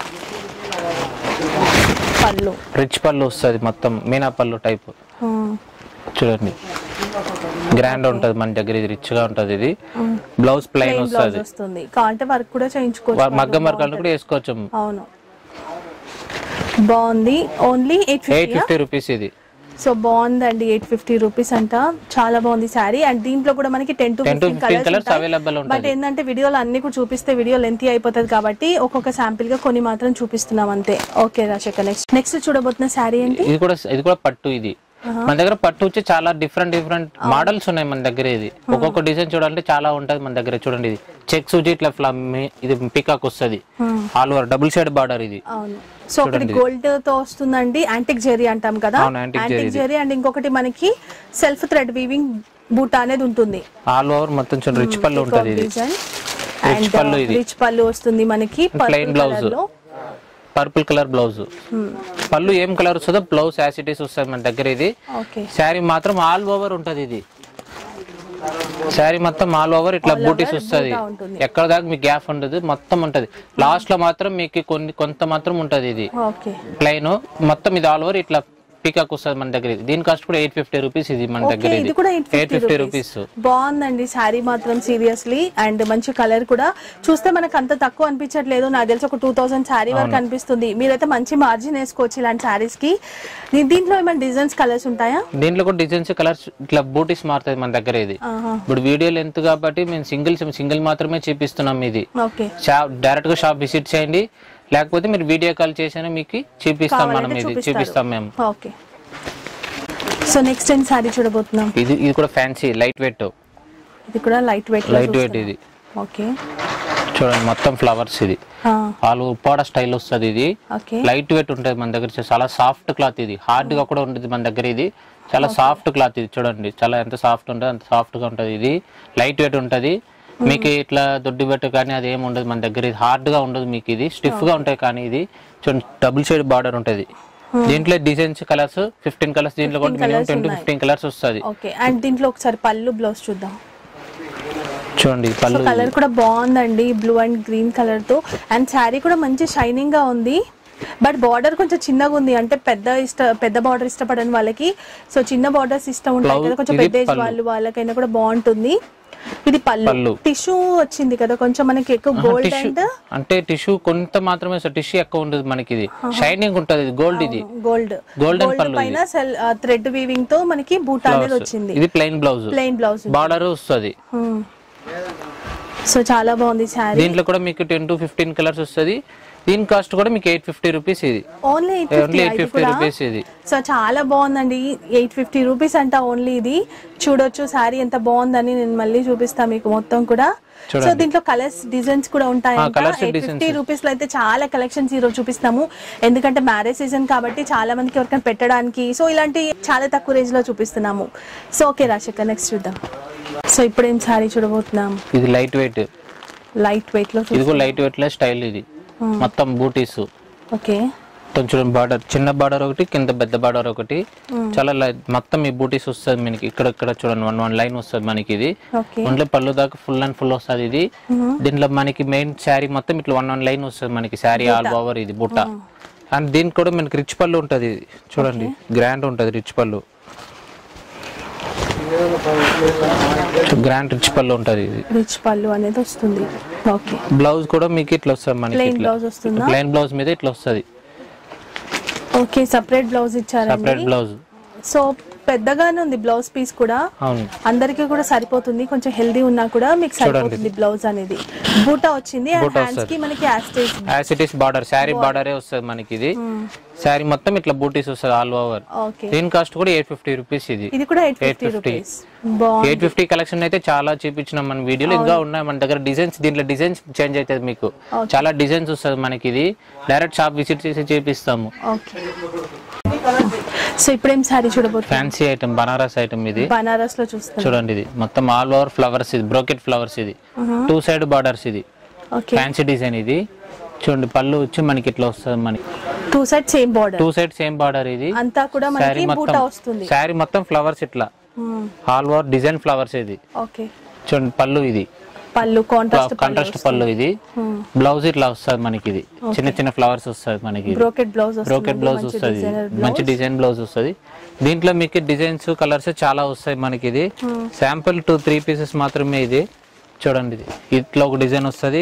పళ్ళు రిచ్ పళ్ళు వస్తుంది మొత్తం మీనా పళ్ళు టైప్ Hmm. చూడండి గ్రాండ్ ఉంటది మన దగ్గర ఇది రిచ్ గా ఉంటది ఇది బ్లౌజ్ ప్లెయిన్ ప్లెయిన్ బ్లౌజ్ వస్తుంది వస్తుంది కావాలంటే వర్క్ కూడా చేయించుకోవచ్చు మగ్గం వర్కాలు కూడా వేసుకోవచ్చు అవును బాగుంది only eight eight fifty fifty rupees ఇది సో బాగుందండి ఎయిట్ ఫిఫ్టీ రూపీస్ అంట చాలా బాగుంది శారీ అండ్ దీంట్లో కూడా మనకి ten to 10 to fifteen 15 colours colours available but ఉంటుంది. ఏంటంటే వీడియోలో అన్ని కూడా చూపిస్తే వీడియో లెంతీ అయిపోతుంది కాబట్టి ఒక్కొక్క శాంపిల్ గా కొన్ని మాత్రం చూపిస్తున్నాం అంతే ఓకే రాశేఖర్ నెక్స్ట్ నెక్స్ట్ చూడబోతున్న శారీ ఏంటి ఇది కూడా ఇది కూడా పట్టు ఇది మన దగ్గర పట్టు వచ్చి చాలా డిఫరెంట్ డిఫరెంట్ మోడల్స్ ఉన్నాయి మన దగ్గర ఇది ఒక్కొక్క డిజైన్ చూడాలంటే చాలా ఉంటది మన దగ్గర చూడండి ఇది చెక్స్ వచ్చి ఇట్లా ఫ్లా- మీ- ఇది పికాక్ వస్తుంది all over double shade border ఇది అవును సో ఒకటి గోల్డ్ తో వస్తుందండి యాంటిక్ జెరీ అంటాం కదా అవును, antique యాంటిక్ జెరీ అండ్ ఇంకొకటి మనకి సెల్ఫ్ థ్రెడ్ వీవింగ్ బూటా అనేది ఉంటుంది ఆల్ ఓవర్ మొత్తం చూడండి రిచ్ పళ్ళు ఉంటది ఇది డిజైన్ Rich పళ్ళు ఇది. రిచ్ పళ్ళు వస్తుంది మనకి Plain blouse. లో పర్పుల్ కలర్ బ్లౌజ్ పళ్ళు ఏం కలర్ వస్తుందో బ్లౌజ్ యాసిటీస్ వస్తుంది మన దగ్గర ఇది ఓకే శారీ మాత్రం ఆల్ ఓవర్ ఉంటది ఇది శారీ మొత్తం ఆల్ ఓవర్ ఇట్లా బూటీస్ వస్తుంది బూటా ఉంటుంది. ఎక్కడ దాకా మీకు గ్యాప్ ఉండదు మొత్తం ఉంటది లాస్ట్ లో మాత్రం మీకు కొన్ని కొంత మాత్రం ఉంటది ఇది ఓకే ప్లెయిన్ మొత్తం ఇది ఆల్ ఓవర్ ఇట్లా పీకాక్ వస్తుంది మన దగ్గర ఇది దీని కాస్ట్ కూడా ఎయిట్ ఫిఫ్టీ రూపీస్ ఇది మన ఓకే దగ్గర ఇది ఇది కూడా eight eight fifty fifty rupees rupees బాగుందండి శారీ మాత్రం సీరియస్లీ అండ్ మంచి కలర్ కూడా చూస్తే మనకు అంత తక్కువ అనిపించట్లేదు నాకు తెలిసి ఒక టూ థౌసండ్ శారీ వరకు అనిపిస్తుంది మీరైతే మంచి మార్జిన్ వేసుకోవచ్చు ఇలాంటి శారీస్ కి దీ- దీంట్లో ఏమైనా డిజైన్స్ కలర్స్ ఉంటాయా దీంట్లో కూడా డిజైన్స్ కలర్స్ ఇట్లా బూటీస్ మారుతుంది మన దగ్గర ఇది ఆహా. ఇప్పుడు వీడియో లెంత్ కాబట్టి మేము సింగిల్ సింగిల్ మాత్రమే చూపిస్తున్నాం ఇది ఓకే షాప్ డైరెక్ట్ గా షాప్ విజిట్ చేయండి లేకపోతే మీరు వీడియో కాల్ చేసినా మీకు చూపిస్తాం మనం కావాలంటే ఇది చూపిస్తారు. చూపిస్తాం మేము okay so next time sari చూడబోతున్నాం ఇది ఇది కూడా ఫ్యాన్సీ లైట్ వెయిట్ ఇది కూడా లైట్ వెయిట్ లైట్ వెయిట్ ఇది ఓకే చూడండి మొత్తం ఫ్లవర్స్ ఇది ఆలు ఉప్పాడ స్టైల్ వస్తుంది ఇది ఓకే లైట్ వెయిట్ ఉంటుంది మన దగ్గర చాలా సాఫ్ట్ క్లాత్ ఇది హార్డ్ గా కూడా ఉంటుంది మన దగ్గర ఇది చాలా సాఫ్ట్ క్లాత్ ఇది చూడండి చాలా ఎంత సాఫ్ట్ ఉంటుంది అంత సాఫ్ట్ గా ఉంటుంది ఇది లైట్ వెయిట్ ఉంటుంది మీకు ఇట్లా దొడ్డి పెట్టు కానీ అది ఏమి ఉండదు మన దగ్గర ఇది హార్డ్ గా ఉండదు మీకు ఇది స్టిఫ్ గా ఉంటాయి కానీ ఇది చూడండి డబుల్ షేడ్ బార్డర్ ఉంటుంది దీంట్లో డిజైన్స్ కలర్స్ ఫిఫ్టీన్ కలర్స్ దీంట్లో కూడా మినిమం colours ట్వంటీ ఉన్నాయి. ఫిఫ్టీన్ కలర్స్ వస్తుంది ఓకే అండ్ దీంట్లో ఒకసారి పళ్ళు బ్లౌజ్ చూద్దాం చూడండి ఇది సో పళ్ళు కలర్ కూడా బాగుందండి బ్లూ అండ్ గ్రీన్ కలర్ తో అండ్ శారీ కూడా మంచి షైనింగ్ గా ఉంది బట్ బార్డర్ కొంచెం చిన్నగా ఉంది అంటే పెద్ద ఇష్ట పెద్ద బార్డర్ ఇష్టపడని వాళ్ళకి సో చిన్న బార్డర్స్ ఇష్టం ఉంటాయి Blouse, కదా కొంచెం ఇది పెద్ద ఏజ్ పళ్ళు. వాళ్ళు వాళ్ళకైనా కూడా బాగుంటుంది ఇది పళ్ళు పళ్ళు. టిష్యూ వచ్చింది కదా కొంచెం మనకి ఎక్కువ గోల్డ్ టిష్యూ అండ్ అంటే టిష్యూ కొంత మాత్రమే టిష్యూ ఎక్కువ ఉంటుంది మనకి ఇది షైనింగ్ ఉంటుంది ఇది గోల్డ్ ఇది గోల్డ్ Golden గోల్డ్ పళ్ళు పైన సెల్ థ్రెడ్ వీవింగ్ తో మనకి బూట్ అనేది వచ్చింది ఇది plain blouse plain blouse border వస్తుంది సో చాలా బాగుంది శారీ దీంట్లో కూడా మీకు టెన్ టు ఫిఫ్టీన్ కలర్స్ వస్తుంది దీని కాస్ట్ కూడా మీకు ఎయిట్ ఫిఫ్టీ రూపీస్ ఇది only eight only eight fifty rupees ఇది సో చాలా బాగుందండి ఎయిట్ ఫిఫ్టీ రూపీస్ అంట ఓన్లీ ఇది చూడొచ్చు శారీ ఎంత బాగుందని నేను మళ్ళీ చూపిస్తాను మీకు మొత్తం కూడా సో దీంట్లో కలర్స్ డిజైన్స్ కూడా ఉంటాయి ఆ, colours, eight designs. Fifty rupees లో అయితే చాలా కలెక్షన్స్ ఈ రోజు చూపిస్తాము ఎందుకంటే మ్యారేజ్ సీజన్ కాబట్టి చాలా మందికి ఎవరికైనా పెట్టడానికి సో ఇలాంటి చాలా తక్కువ రేంజ్ లో చూపిస్తున్నాము సో ఓకే రాశిక నెక్స్ట్ చూద్దాం సో ఇప్పుడు ఏం శారీ చూడబోతున్నాం ఇది లైట్ వెయిట్ లైట్ వెయిట్ లో ఇది కూడా లైట్ వెయిట్ లో స్టైల్ ఇది మొత్తం బూటీస్ ఓకే కొంచెం బార్డర్ చిన్న బార్డర్ ఒకటి కింద పెద్ద బార్డర్ ఒకటి చాలా లై- మొత్తం ఈ బూటీస్ వస్తుంది మనకి ఇక్కడ ఇక్కడ చూడండి వన్ వన్ లైన్ వస్తుంది మనకి ఇది ఓకే ఓన్లీ పళ్ళు దాకా ఫుల్ అండ్ ఫుల్ వస్తుంది ఇది దీంట్లో మనకి మెయిన్ శారీ మొత్తం ఇట్లా వన్ వన్ లైన్ వస్తుంది మనకి శారీ ఆల్ ఓవర్ ఇది బుట్ట అండ్ దీనికి కూడా మనకి రిచ్ పళ్ళు ఉంటుంది ఇది చూడండి గ్రాండ్ ఉంటుంది రిచ్ పళ్ళు గ్రాండ్ రిచ్ పళ్ళు ఉంటుంది ఇది రిచ్ పళ్ళు అనేది వస్తుంది ఓకే బ్లౌజ్ కూడా మీకు ఇట్లా వస్తుంది మనకి Plain ఇట్లా blouse వస్తుందా? ప్లెయిన్ బ్లౌజ్ మీద ఇట్లా వస్తుంది ఓకే సపరేట్ బ్లౌజ్ ఇచ్చారండి సపరేట్ బ్లౌజ్ సో పెద్దగానే ఉంది బ్లౌజ్ పీస్ కూడా అవును అందరికీ కూడా సరిపోతుంది కొంచెం హెల్దీ ఉన్నా కూడా మీకు సరిపోతుంది బ్లౌజ్ అనేది బూటా వచ్చింది అండ్ బూటా హ్యాండ్స్ కి మనకి యాస్టేజ్ యాసిటీస్ బార్డర్ శారీ బార్డరే వస్తుంది మనకి ఇది శారీ మొత్తం ఇట్లా బూటీస్ వస్తుంది ఆల్ ఓవర్ ఓకే దీని కాస్ట్ కూడా ఎయిట్ ఫిఫ్టీ రూపీస్ ఇది ఇది కూడా ఎయిట్ ఫిఫ్టీ 850. రూపీస్ బాగుంది ఎయిట్ ఫిఫ్టీ కలెక్షన్ అయితే చాలా చూపించినాం మన వీడియోలో ఇంకా ఉన్నాయి మన దగ్గర డిజైన్స్ దీంట్లో డిజైన్స్ చేంజ్ అవుతుంది మీకు చాలా డిజైన్స్ వస్తుంది మనకి ఇది డైరెక్ట్ షాప్ విజిట్ చేసి చేపిస్తాము ఓకే సో ఇప్పుడు ఏం సారీ చూడబోతుంది ఫ్యాన్సీ ఐటమ్ బనారస్ ఐటమ్ ఇది బనారస్ లో చూస్తాం చూడండి ఇది మొత్తం ఆల్ ఓవర్ ఫ్లవర్స్ ఇది బ్రోకెట్ ఫ్లవర్స్ ఇది టూ సైడ్ బార్డర్స్ ఇది ఓకే ఫ్యాన్సీ డిజైన్ ఇది చూడండి పళ్ళు వచ్చి మనకి ఇట్లా వస్తుంది మనకి two side same border two side same border ఇది అంతా కూడా శారీ మనకి బూటా మొత్తం వస్తుంది శారీ మొత్తం ఫ్లవర్స్ ఇట్లా ఆల్ ఓవర్ డిజైన్ ఫ్లవర్స్ ఇది ఓకే చూడండి పళ్ళు ఇది పళ్ళు కాంట్రాస్ట్ కాంట్రాస్ట్ పళ్ళు ఇది బ్లౌజ్ ఇట్లా వస్తుంది మనకి ఇది చిన్న చిన్న ఫ్లవర్స్ వస్తుంది మనకి ఇది. బ్రోకెట్ బ్లౌజ్ బ్రోకెట్ బ్లౌజ్ వస్తుంది మంచి డిజైన్ బ్లౌజ్ వస్తుంది దీంట్లో మీకు డిజైన్స్ కలర్స్ చాలా వస్తాయి మనకి ఇది శాంపుల్ టూ త్రీ పీసెస్ మాత్రమే ఇది చూడండి ఇది ఇట్లా ఒక డిజైన్ వస్తుంది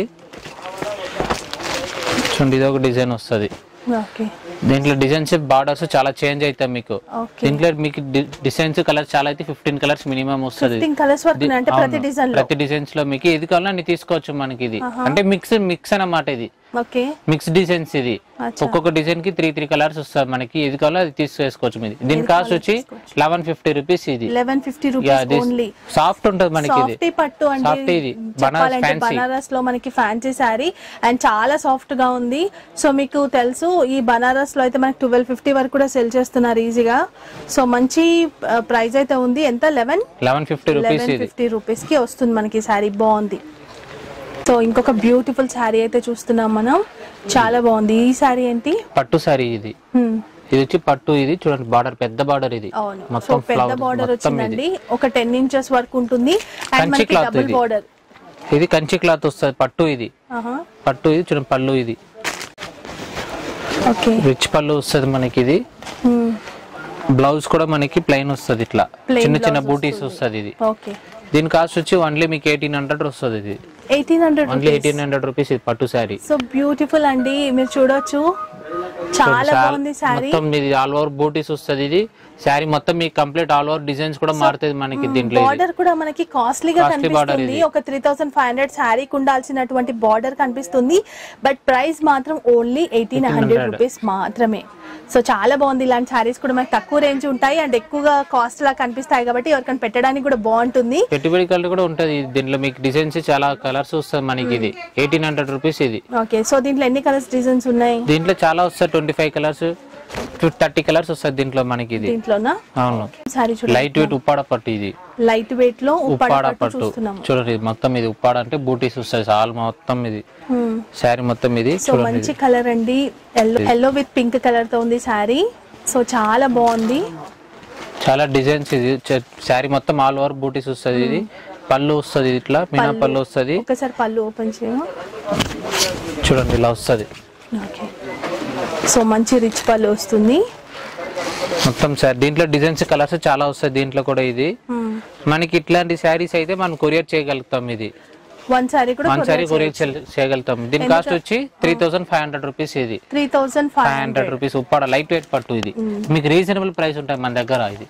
చూడండి ఇది ఒక డిజైన్ వస్తుంది ఓకే దీంట్లో డిజైన్స్ బార్డర్స్ చాలా చేంజ్ అవుతాయి మీకు ఓకే దీంట్లో మీకు డిజైన్స్ కలర్స్ చాలా అయితే ఫిఫ్టీన్ కలర్స్ మినిమం వస్తుంది ఫిఫ్టీన్ కలర్స్ వరకు ఉన్నాయి. అంటే ప్రతి అవును. డిజైన్ లో ప్రతి డిజైన్స్ లో మీకు ఏది కావాలన్నా అన్ని తీసుకోవచ్చు మనకి ఇది అంటే మిక్స్ మిక్స్ అన్నమాట ఇది ఓకే మిక్స్ డిజైన్స్ ఇది అచ్చా. ఒక్కొక్క డిజైన్ కి త్రీ త్రీ కలర్స్ వస్తాయి మనకి ఏది కావాలో అది తీసుకోవచ్చు మీది దీని కాస్ట్ వచ్చి లెవెన్ ఫిఫ్టీ రూపీస్ ఇది eleven fifty rupees only soft ఉంటుంది మనకి ఇది సాఫ్టీ పట్టు అంటే సాఫ్ట్ ఇది బనారస్ చెప్పాలంటే ఫ్యాన్సీ బనారస్ లో మనకి ఫ్యాన్సీ శారీ అండ్ చాలా సాఫ్ట్ గా ఉంది సో మీకు తెలుసు ఈ బనారస్ లో అయితే మనకి ట్వెల్వ్ ఫిఫ్టీ వరకు కూడా సెల్ చేస్తున్నారు ఈజీగా సో మంచి ప్రైస్ అయితే ఉంది ఎంత eleven eleven fifty rupees eleven ఇది ఫిఫ్టీ రూపీస్ కి వస్తుంది మనకి శారీ బాగుంది సో ఇంకొక బ్యూటిఫుల్ శారీ అయితే చూస్తున్నాం మనం చాలా బాగుంది ఈ శారీ ఏంటి పట్టు సారీ ఇది హ్మ్, ఇది వచ్చి పట్టు ఇది చూడండి బార్డర్ పెద్ద బార్డర్ ఇది అవును సో మొత్తం పెద్ద ఫ్లవర్ బార్డర్ మొత్తం ఇది వచ్చిందండి ఒక టెన్ ఇంచెస్ వరకు ఉంటుంది అండ్ కంచి మనకి cloth డబుల్ ఇది. బార్డర్ ఇది కంచి క్లాత్ వస్తుంది పట్టు ఇది పట్టు ఇది చూడండి పళ్ళు ఇది ఓకే రిచ్ పళ్ళు వస్తుంది మనకి ఇది బ్లౌజ్ కూడా మనకి ప్లెయిన్ వస్తుంది ఇట్లా Plain చిన్న చిన్న blouse బూటీస్ వస్తుంది ఇది ఓకే దీని కాస్ట్ వచ్చి ఓన్లీ మీకు ఎయిటీన్ హండ్రెడ్ వస్తుంది ఇది eighteen hundred only eighteen hundred rupees ఇది పట్టు శారీ సో బ్యూటిఫుల్ అండి మీరు చూడొచ్చు చాలా బాగుంది శారీ మొత్తం ఇది ఆల్ ఓవర్ బూటీస్ వస్తుంది ఇది శారీ మొత్తం మీకు కంప్లీట్ ఆల్ ఓవర్ డిజైన్స్ కూడా మారుతుంది మనకి దీంట్లో ఇది. బార్డర్ కూడా మనకి కాస్ట్లీగా Costly border కనిపిస్తుంది ఇది. ఒక త్రీ థౌసండ్ ఫైవ్ హండ్రెడ్ శారీకి ఉండాల్సినటువంటి బార్డర్ కనిపిస్తుంది బట్ ప్రైస్ మాత్రం ఓన్లీ ఎయిటీన్ హండ్రెడ్ రూపీస్ మాత్రమే సో చాలా బాగుంది ఇలాంటి శారీస్ కూడా మనకి తక్కువ రేంజ్ ఉంటాయి అండ్ ఎక్కువగా కాస్ట్ లా కనిపిస్తాయి కాబట్టి ఎవరికైనా పెట్టడానికి కూడా బాగుంటుంది పెట్టుబడి కలర్ కూడా ఉంటది దీంట్లో మీకు డిజైన్స్ చాలా కలర్స్ వస్తుంది మనకి ఇది ఎయిటీన్ హండ్రెడ్ రూపీస్ ఇది ఓకే సో దీంట్లో ఎన్ని కలర్స్ డిజైన్స్ ఉన్నాయి దీంట్లో చాలా వస్తాయి twenty five colours thirty colours వస్తాయి దీంట్లో మనకి ఇది దీంట్లోనా అవును శారీ చూడండి లైట్ వెయిట్ ఉప్పాడ పట్టు ఇది లైట్ వెయిట్ లో ఉప్పాడ ఉప్పాడ పట్టు పట్టు చూస్తున్నాము చూడండి ఇది మొత్తం ఇది ఉప్పాడ అంటే బూటీస్ వస్తాయి చాలా మొత్తం ఇది Hmm. శారీ మొత్తం ఇది సో చూడండి మంచి కలర్ అండి yellow yellow with pink colour తో ఉంది శారీ సో చాలా బాగుంది చాలా డిజైన్స్ ఇది శారీ మొత్తం ఆల్ ఓవర్ బూటీస్ వస్తుంది ఇది పళ్ళు వస్తుంది ఇట్లా మీనా పళ్ళు వస్తుంది ఒకసారి పళ్ళు ఓపెన్ చేయము చూడండి ఇలా వస్తుంది ఓకే సో మంచి రిచ్ పళ్ళు వస్తుంది మొత్తం సార్ దీంట్లో డిజైన్స్ కలర్స్ చాలా వస్తాయి దీంట్లో కూడా ఇది మనకి ఇట్లాంటి శారీస్ అయితే మనం కొరియర్ చేయగలుగుతాం ఇది వన్ శారీ కూడా వన్ సారీ కొరియర్ చేయగలుగుతాం దీని కాస్ట్ వచ్చి three thousand five hundred rupees ఇది three thousand five five hundred rupees Uppada light weight పట్టు ఇది మీకు రీజనబుల్ ప్రైస్ ఉంటాయి మన దగ్గర ఇది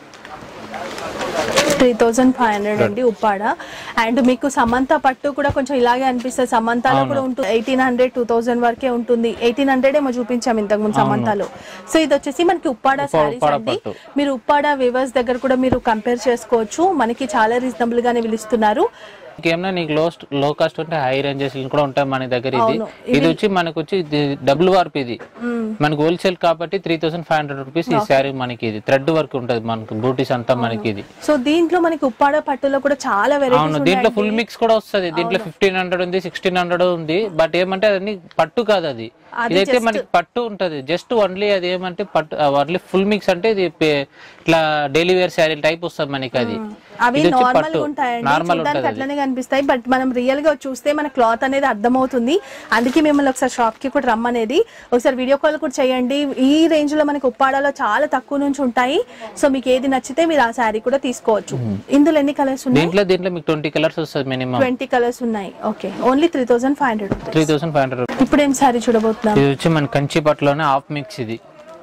త్రీ థౌజండ్ ఫైవ్ హండ్రెడ్ అండి ఉప్పాడ అండ్ మీకు సమంత పట్టు కూడా కొంచెం ఇలాగే అనిపిస్తుంది సమంతాలో కూడా ఉంటుంది ఎయిటీన్ హండ్రెడ్ టూ థౌసండ్ వరకే ఉంటుంది ఎయిటీన్ హండ్రెడ్ ఏమో చూపించాం ఇంతకు ముందు సమంతాలో సో ఇది వచ్చేసి మనకి ఉప్పాడ శారీస్ ఉప్పాడ అండి పట్టు. మీరు ఉప్పాడ వివర్స్ దగ్గర కూడా మీరు కంపేర్ చేసుకోవచ్చు మనకి చాలా రీజనబుల్ గానే పిలుస్తున్నారు ఇంకేమన్నా నీకు లో లో కాస్ట్ ఉంటే హై రేంజెస్ కూడా ఉంటాయి మన దగ్గర ఇది అవును. ఇది వచ్చి మనకు వచ్చి డబుల్ వార్ప్ ఇది మనకు హోల్సేల్ కాబట్టి three thousand five hundred rupees ఈ శారీ మనకి ఇది థ్రెడ్ వర్క్ ఉంటుంది మనకి బూటీస్ అంతా మనకి ఇది సో దీంట్లో మనకి ఉప్పాడ పట్టులో కూడా చాలా అవును వెరైటీస్ దీంట్లో ఫుల్ మిక్స్ కూడా వస్తుంది దీంట్లో ఫిఫ్టీన్ హండ్రెడ్ ఉంది సిక్స్టీన్ హండ్రెడ్ ఉంది బట్ ఏమంటే అది పట్టు కాదు అది ఇదైతే మనకి పట్టు ఉంటది జస్ట్ ఓన్లీ అది ఏమంటే పట్టు ఓన్లీ ఫుల్ మిక్స్ అంటే ఇది పే- ఇట్లా డైలీ వేర్ శారీ టైప్ వస్తుంది మనకి అది అవి ఇది వచ్చి నార్మల్ పట్టు ఉంటాయండి నార్మల్ చూడడానికి ఉంటది అట్లనే కనిపిస్తాయి బట్ మనం రియల్ గా చూస్తే మన క్లాత్ అనేది అర్థమవుతుంది అందుకే మిమ్మల్ని ఒకసారి షాప్ కి కూడా రమ్మనేది ఒకసారి వీడియో కాల్ కూడా చేయండి ఈ రేంజ్ లో మనకి ఉప్పాడలో చాలా తక్కువ నుంచి ఉంటాయి సో మీకు ఏది నచ్చితే మీరు ఆ శారీ కూడా తీసుకోవచ్చు ఇందులో ఎన్ని కలర్స్ ఉన్నాయి దీంట్లో దీంట్లో మీకు ట్వంటీ కలర్స్ వస్తుంది మినిమం ట్వంటీ కలర్స్ ఉన్నాయి okay only three thousand five hundred three thousand five hundred ఇప్పుడు ఏం శారీ చూడబోతున్నాం ఇది వచ్చి మన కంచి పట్టులోనే హాఫ్ మిక్స్ ఇది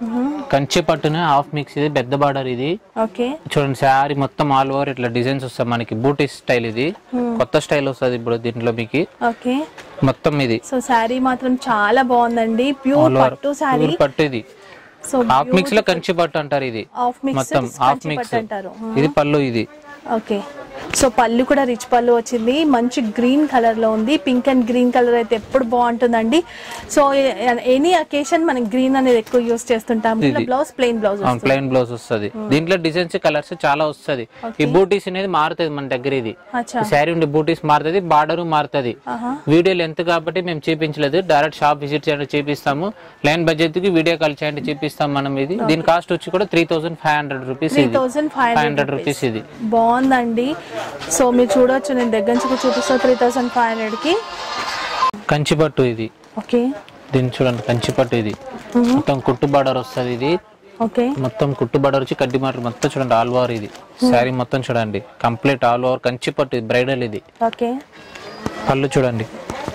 కంచి పట్టునే హాఫ్ మిక్స్ ఇది పెద్ద బార్డర్ ఇది ఓకే చూడండి శారీ మొత్తం ఆల్ ఓవర్ ఇట్లా డిజైన్స్ వస్తాయి మనకి బూటీ స్టైల్ ఇది కొత్త స్టైల్ వస్తుంది ఇప్పుడు దీంట్లో మీకు ఓకే మొత్తం ఇది సో శారీ మాత్రం చాలా బాగుందండి ప్యూర్ పట్టు శారీ ప్యూర్ పట్టు ఇది సో హాఫ్ మిక్స్ లో కంచి పట్టు అంటారు ఇది హాఫ్ మిక్స్ మొత్తం హాఫ్ మిక్స్ అంటారు ఇది పళ్ళు ఇది ఓకే సో పళ్ళు కూడా రిచ్ పళ్ళు వచ్చింది మంచి గ్రీన్ కలర్ లో ఉంది పింక్ అండ్ గ్రీన్ కలర్ అయితే ఎప్పుడు బాగుంటుందండి సో ఎనీ అకేషన్ మనం గ్రీన్ అనేది ఎక్కువ యూస్ చేస్తుంటాం blouse plain blouse plain blouse వస్తుంది దీంట్లో డిజైన్స్ కలర్స్ చాలా వస్తది ఈ బూటీస్ అనేది మారుతుంది మన దగ్గర ఇది అచ్చా శారీ ఉండే బూటీస్ మారుతుంది బార్డర్ మారుతుంది ఆహా. వీడియో లెంత్ కాబట్టి మేము చూపించలేదు డైరెక్ట్ షాప్ విజిట్ చేయండి చూపిస్తాము లైన్ బడ్జెట్ కి వీడియో కాల్ చేయండి చూపిస్తాం మనం ఇది దీని కాస్ట్ వచ్చి కూడా three thousand five hundred rupees ఇది thousand five five hundred rupees ఇది బాగుందండి సో మీరు చూడొచ్చు నేను దగ్గర నుంచి కూడా చూపిస్తా త్రీ థౌసండ్ ఫైవ్ హండ్రెడ్ కి కంచి పట్టు ఇది ఓకే దీన్ని చూడండి కంచి పట్టు ఇది మొత్తం కుట్టు బార్డర్ వస్తుంది ఇది ఓకే మొత్తం కుట్టు బార్డర్ వచ్చి కడ్డీ బార్డర్ మొత్తం చూడండి ఆల్ ఓవర్ ఇది శారీ మొత్తం చూడండి కంప్లీట్ ఆల్ ఓవర్ కంచి పట్టు బ్రైడల్ ఇది ఓకే పళ్ళు చూడండి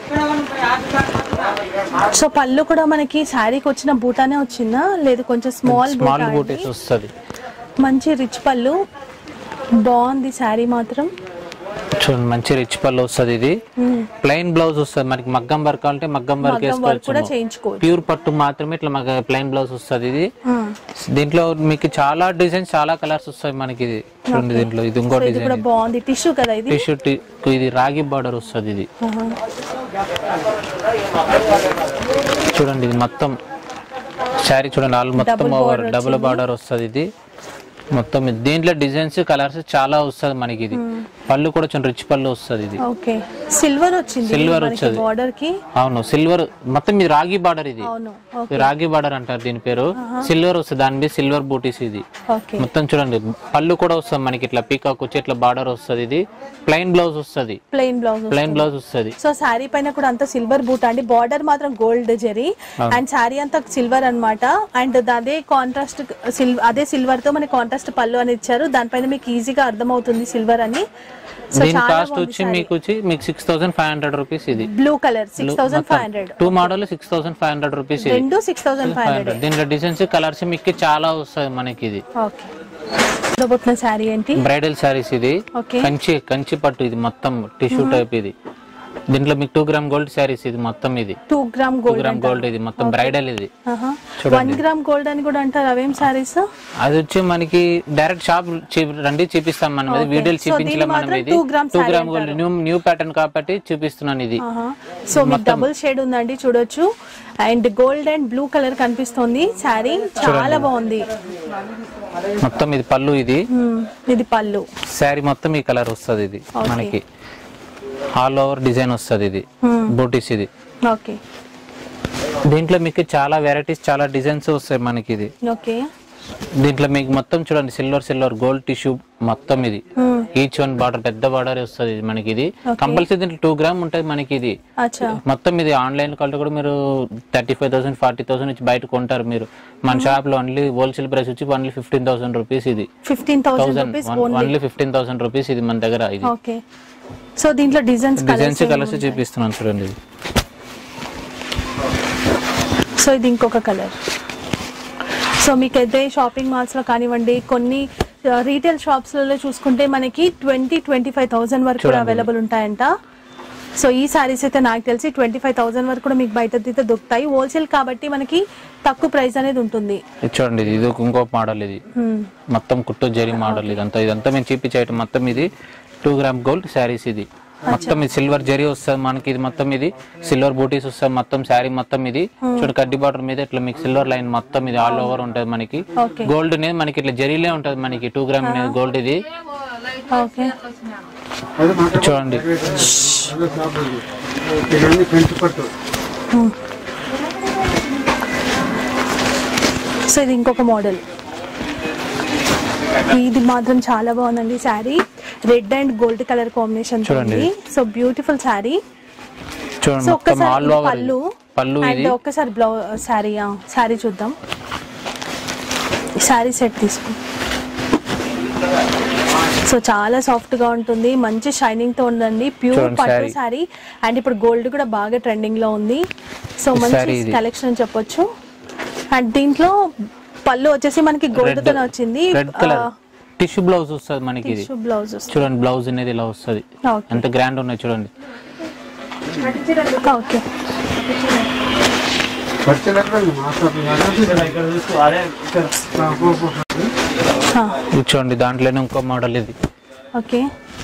సో పళ్ళు కూడా మనకి శారీకి వచ్చిన బూటానే వచ్చిందా లేదు కొంచెం స్మాల్ స్మాల్ బూటా బూటీస్ వస్తుంది మంచి రిచ్ పళ్ళు బాగుంది శారీ మాత్రం చూడండి మంచి రిచ్ పళ్ళు వస్తుంది ఇది ప్లెయిన్ బ్లౌజ్ వస్తుంది మనకి మగ్గం వర్క్ అంటే మగ్గం వర్క్ మగ్గం వర్క్ కూడా వేసుకోవచ్చు చేయించుకోవచ్చు ప్యూర్ పట్టు మాత్రమే ఇట్లా మగ్గ ప్లెయిన్ బ్లౌజ్ వస్తుంది ఇది Hmm. దీంట్లో మీకు చాలా డిజైన్స్ చాలా కలర్స్ వస్తాయి మనకి ఇది చూడండి దీంట్లో ఇది ఇంకో సో ఇది డిజైన్ కూడా బాగుంది టిష్యూ కదా ఇది టిష్యూ ఇది రాగి బార్డర్ వస్తుంది ఇది ఆహా. చూడండి ఇది మొత్తం శారీ చూడండి ఆల్ మొత్తం Double over border double border వస్తుంది ఇది మొత్తం ఇది. దీంట్లో డిజైన్స్ కలర్స్ చాలా వస్తుంది మనకి ఇది పళ్ళు కూడా కొంచెం రిచ్ పళ్ళు వస్తుంది ఇది ఓకే సిల్వర్ వచ్చింది Silver మనకి వచ్చేది. బార్డర్ కి అవును సిల్వర్ మొత్తం ఇది రాగి బార్డర్ ఇది అవును ఇది రాగి బార్డర్ అంటారు దీని పేరు సిల్వర్ వస్తుంది దాని మీద సిల్వర్ బూటీస్ ఇది ఓకే మొత్తం చూడండి పళ్ళు కూడా వస్తుంది మనకి ఇట్లా పీకాక్ వచ్చి ఇట్లా బార్డర్ వస్తుంది ఇది ప్లెయిన్ బ్లౌజ్ వస్తుంది ప్లెయిన్ బ్లౌజ్ ప్లెయిన్ బ్లౌజ్ వస్తుంది సో శారీ పైన కూడా అంత సిల్వర్ బూట్ అండి బార్డర్ మాత్రం గోల్డ్ జెరీ అండ్ శారీ అంతా సిల్వర్ అన్నమాట అండ్ అదే కాంట్రాస్ట్ సిల్వర్ అదే సిల్వర్ తో మనకి కాంట్రాస్ట్ పళ్ళు అని ఇచ్చారు దానిపైన మీకు ఈజీగా అర్థమవుతుంది సిల్వర్ అని సో దీని చాలా కాస్ట్ వచ్చి మీకు వచ్చి మీకు six thousand five hundred rupees ఇది blue colour six thousand five hundred two model six thousand five hundred rupees ఇది రెండు సిక్స్ థౌసండ్ ఫైవ్ హండ్రెడ్ దీంట్లో డిజైన్స్ కలర్స్ మీకు చాలా వస్తుంది మనకి ఇది ఓకే పోతున్న శారీ ఏంటి బ్రైడల్ శారీస్ ఇది ఓకే కంచి కంచి పట్టు ఇది మొత్తం టిష్యూ టైప్ ఇది దీంట్లో మీకు టూ గ్రామ్ గోల్డ్ శారీస్ ఇది మొత్తం ఇది two gram two gold gram gold ఇది మొత్తం బ్రైడల్ ఇది వన్ గ్రామ్ గోల్డ్ అని కూడా అంటారు అవేం శారీస్ అది వచ్చి మనకి డైరెక్ట్ షాప్ రండి చూపిస్తాం మనం ఇది వీడియోలు So, దీన్ని చూపించలేం మనం మాత్రం ఇది 2 grams two saree gram gold new new pattern కాబట్టి చూపిస్తున్నాను ఇది సో మీకు డబుల్ షేడ్ ఉందండి చూడొచ్చు and gold and blue colour కనిపిస్తుంది శారీ చాలా బాగుంది మొత్తం ఇది పళ్ళు ఇది Hmm, ఇది పళ్ళు శారీ మొత్తం ఈ కలర్ వస్తుంది ఇది మనకి ఆల్ ఓవర్ డిజైన్ వస్తుంది ఇది బూటీస్ ఇది ఓకే దీంట్లో మీకు చాలా వెరైటీస్ చాలా డిజైన్స్ వస్తాయి మనకి ఇది ఓకే దీంట్లో మీకు మొత్తం చూడండి సిల్వర్ సిల్వర్ గోల్డ్ టిష్యూ మొత్తం ఇది ఈచ్ వన్ బార్డర్ పెద్ద బార్డర్ వస్తుంది ఇది మనకి ఇది కంపల్సరీ దీంట్లో టూ గ్రామ్ ఉంటుంది మనకి ఇది అచ్చా మొత్తం ఇది ఆన్లైన్ కాల్ కూడా మీరు thirty five thousand forty thousand ఇచ్చి బయట కొంటారు మీరు మన షాప్ లో ఓన్లీ హోల్సేల్ ప్రైస్ వచ్చి ఓన్లీ ఫిఫ్టీన్ థౌసండ్ రూపీస్ ఇది fifteen thousand thousand rupees only fifteen thousand rupees ఇది మన దగ్గర ఇది ఓకే సో దీంట్లో డిజైన్స్ డిజైన్స్ కలర్స్ చూపిస్తున్నాను చూడండి ఇది సో ఇది ఇంకొక కలర్ సో మీకైతే షాపింగ్ మాల్స్లో కానివ్వండి కొన్ని రీటైల్ షాప్స్లలో చూసుకుంటే మనకి ట్వంటీ ట్వంటీ ఫైవ్ థౌసండ్ వరకు కూడా అవైలబుల్ ఉంటాయంట సో ఈ సారీస్ అయితే నాకు తెలిసి ట్వంటీ ఫైవ్ థౌసండ్ వరకు కూడా మీకు బయట అయితే దొరుకుతాయి హోల్సేల్ కాబట్టి మనకి తక్కువ ప్రైస్ అనేది ఉంటుంది ఇది చూడండి ఇది ఇది ఒక ఇంకో మోడల్ ఇది Hmm. మొత్తం కుట్టు జరి మోడల్ ఇదంతా ఇదంతా మేము చూపించే ఐటమ్ మొత్తం ఇది టూ గ్రామ్ గోల్డ్ శారీస్ ఇది మొత్తం ఇది సిల్వర్ జరీ వస్తుంది మనకి ఇది మొత్తం ఇది సిల్వర్ బూటీస్ వస్తుంది మొత్తం శారీ మొత్తం ఇది చూడు కడ్డీ బార్డర్ మీద ఇట్లా మీకు సిల్వర్ లైన్ మొత్తం ఇది ఆల్ ఓవర్ ఉంటది మనకి ఓకే గోల్డ్ అనేది మనకి ఇట్లా జరీలే ఉంటది మనకి టూ గ్రామ్ అనేది గోల్డ్ ఇది ఓకే చూడండి ఇవన్నీ పెంచి పట్టు సో ఇది ఇంకొక మోడల్ ఇది మాత్రం చాలా బాగుందండి sari red and gold colour combination చూడండి. సో బ్యూటిఫుల్ శారీ చూడండి సో మొత్తం ఒక్కసారి ఆల్ ఇది ఓవర్ పళ్ళు పళ్ళు అండ్ ఇది ఒక్కసారి బ్లౌ శారీ శారీ చూద్దాం శారీ సెట్ తీసుకో సో చాలా సాఫ్ట్ గా ఉంటుంది మంచి షైనింగ్ తో ఉందండి ప్యూర్ చూడండి పట్టు saree. శారీ అండ్ ఇప్పుడు గోల్డ్ కూడా బాగా ట్రెండింగ్ లో ఉంది సో ఈ మంచి saree ఇది. కలెక్షన్ అని చెప్పొచ్చు అండ్ దీంట్లో పళ్ళు వచ్చేసి మనకి గోల్డ్ తోనే వచ్చింది రెడ్ కలర్ టిష్యూ బ్లౌజ్ వస్తుంది మనకి ఇది బ్లౌజ్ చూడండి బ్లౌజ్ అనేది ఇలా వస్తుంది ఓకే ఎంత గ్రాండ్ ఉన్నాయి చూడండి ఓకే వచ్చినప్పుడు ఇది చూడండి దాంట్లోనే ఇంకో మోడల్ ఇది ఓకే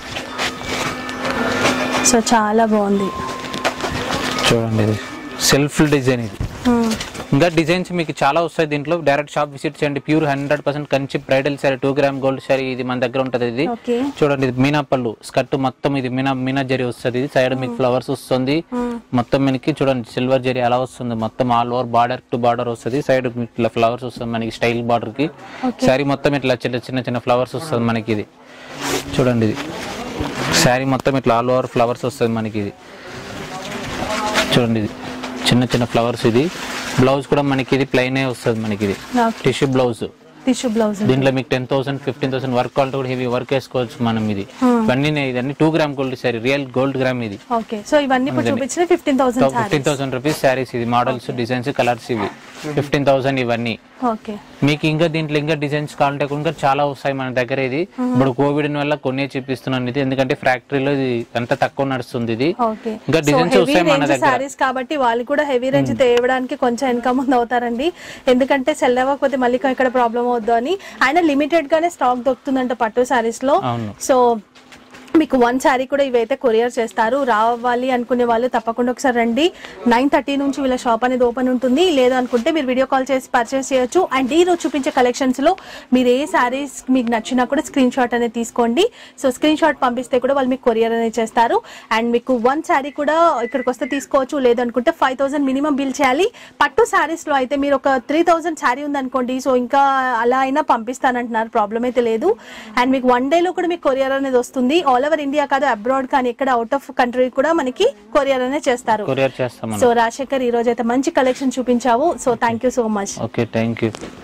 సో చాలా బాగుంది చూడండి ఇది సెల్ఫ్ డిజైన్ ఇది Hmm. ఇంకా డిజైన్స్ మీకు చాలా వస్తాయి దీంట్లో డైరెక్ట్ షాప్ విజిట్ చేయండి pure hundred percent Kanchi bridal sari two gram gold sari ఇది మన దగ్గర ఉంటుంది ఇది ఓకే చూడండి ఇది మీనా పళ్ళు స్కర్ట్ మొత్తం ఇది మీనా మీనా జరీ వస్తుంది ఇది సైడ్ మీకు ఫ్లవర్స్ వస్తుంది మొత్తం మనకి చూడండి సిల్వర్ జరీ అలా వస్తుంది మొత్తం all over border to border వస్తుంది సైడ్ ఇట్లా ఫ్లవర్స్ వస్తుంది మనకి స్టైల్ బార్డర్ కి శారీ మొత్తం ఇట్లా చిన్న చిన్న చిన్న ఫ్లవర్స్ వస్తుంది మనకి ఇది చూడండి ఇది శారీ మొత్తం ఇట్లా ఆల్ ఓవర్ ఫ్లవర్స్ వస్తుంది మనకి ఇది చూడండి ఇది చిన్న చిన్న ఫ్లవర్స్ ఇది బ్లౌజ్ కూడా మనకి ఇది ప్లెయిన్ వస్తుంది మనకి ఇది okay tissue blouse tissue blouse దీంట్లో మీకు ten thousand fifteen thousand work quality కూడా హెవీ వర్క్ వేసుకోవచ్చు మనం ఇది ఇవన్నీ ఇదన్నీ two gram gold sari real gold gram ఇది ఓకే సో ఇవన్నీ ఇప్పుడు చూపించిన fifteen thousand fifteen thousand rupees saris ఇది మోడల్స్ డిజైన్స్ కలర్స్ ఇవి ఫిఫ్టీన్ థౌసండ్ ఇవన్నీ ఓకే మీకు ఇంకా దీంట్లో ఇంకా డిజైన్స్ కావాలంటే ఇంకా చాలా వస్తాయి మన దగ్గర ఇది ఇప్పుడు కోవిడ్ వల్ల కొన్ని చూపిస్తున్నాను ఇది ఎందుకంటే ఫ్యాక్టరీలో ఇది అంత తక్కువ నడుస్తుంది ఇది ఓకే ఇంకా డిజైన్స్ వస్తాయి మన దగ్గర సారీస్ కాబట్టి వాళ్ళు కూడా హెవీ రేంజ్ తేవడానికి కొంచెం వెనక ముందు అవుతారండి ఎందుకంటే సెల్ అవ్వకపోతే మళ్ళీ ఇక్కడ ప్రాబ్లం అవుద్దు అని ఆయన లిమిటెడ్ గానే స్టాక్ దొరుకుతుందంట పట్టు సారీస్ లో అవును సో మీకు వన్ శారీ కూడా ఇవైతే కొరియర్ చేస్తారు రావాలి అనుకునే వాళ్ళు తప్పకుండా ఒకసారి రండి నైన్ థర్టీ నుంచి వీళ్ళ షాప్ అనేది ఓపెన్ ఉంటుంది లేదు అనుకుంటే మీరు వీడియో కాల్ చేసి పర్చేస్ చేయొచ్చు అండ్ ఈ రోజు చూపించే కలెక్షన్స్ లో మీరు ఏ శారీస్ మీకు నచ్చినా కూడా స్క్రీన్ షాట్ అనేది తీసుకోండి సో స్క్రీన్ షాట్ పంపిస్తే కూడా వాళ్ళు మీకు కొరియర్ అనేది చేస్తారు అండ్ మీకు వన్ శారీ కూడా ఇక్కడికి వస్తే తీసుకోవచ్చు లేదు అనుకుంటే ఫైవ్ థౌసండ్ మినిమం బిల్ చేయాలి పట్టు శారీస్ లో అయితే మీరు ఒక త్రీ థౌసండ్ శారీ ఉందనుకోండి సో ఇంకా అలా అయినా పంపిస్తానంటున్నారు ప్రాబ్లం అయితే లేదు అండ్ మీకు వన్ డే లో కూడా మీకు కొరియర్ అనేది వస్తుంది ఆల్ ఓవర్ ఇండియా కాదు అబ్రాడ్ కానీ ఎక్కడ అవుట్ ఆఫ్ కంట్రీ కూడా మనకి కొరియర్ అనేది చేస్తారు కొరియర్ చేస్తాం సో రాజశేఖర్ ఈ రోజు అయితే మంచి కలెక్షన్ చూపించావు so thank you so much okay thank you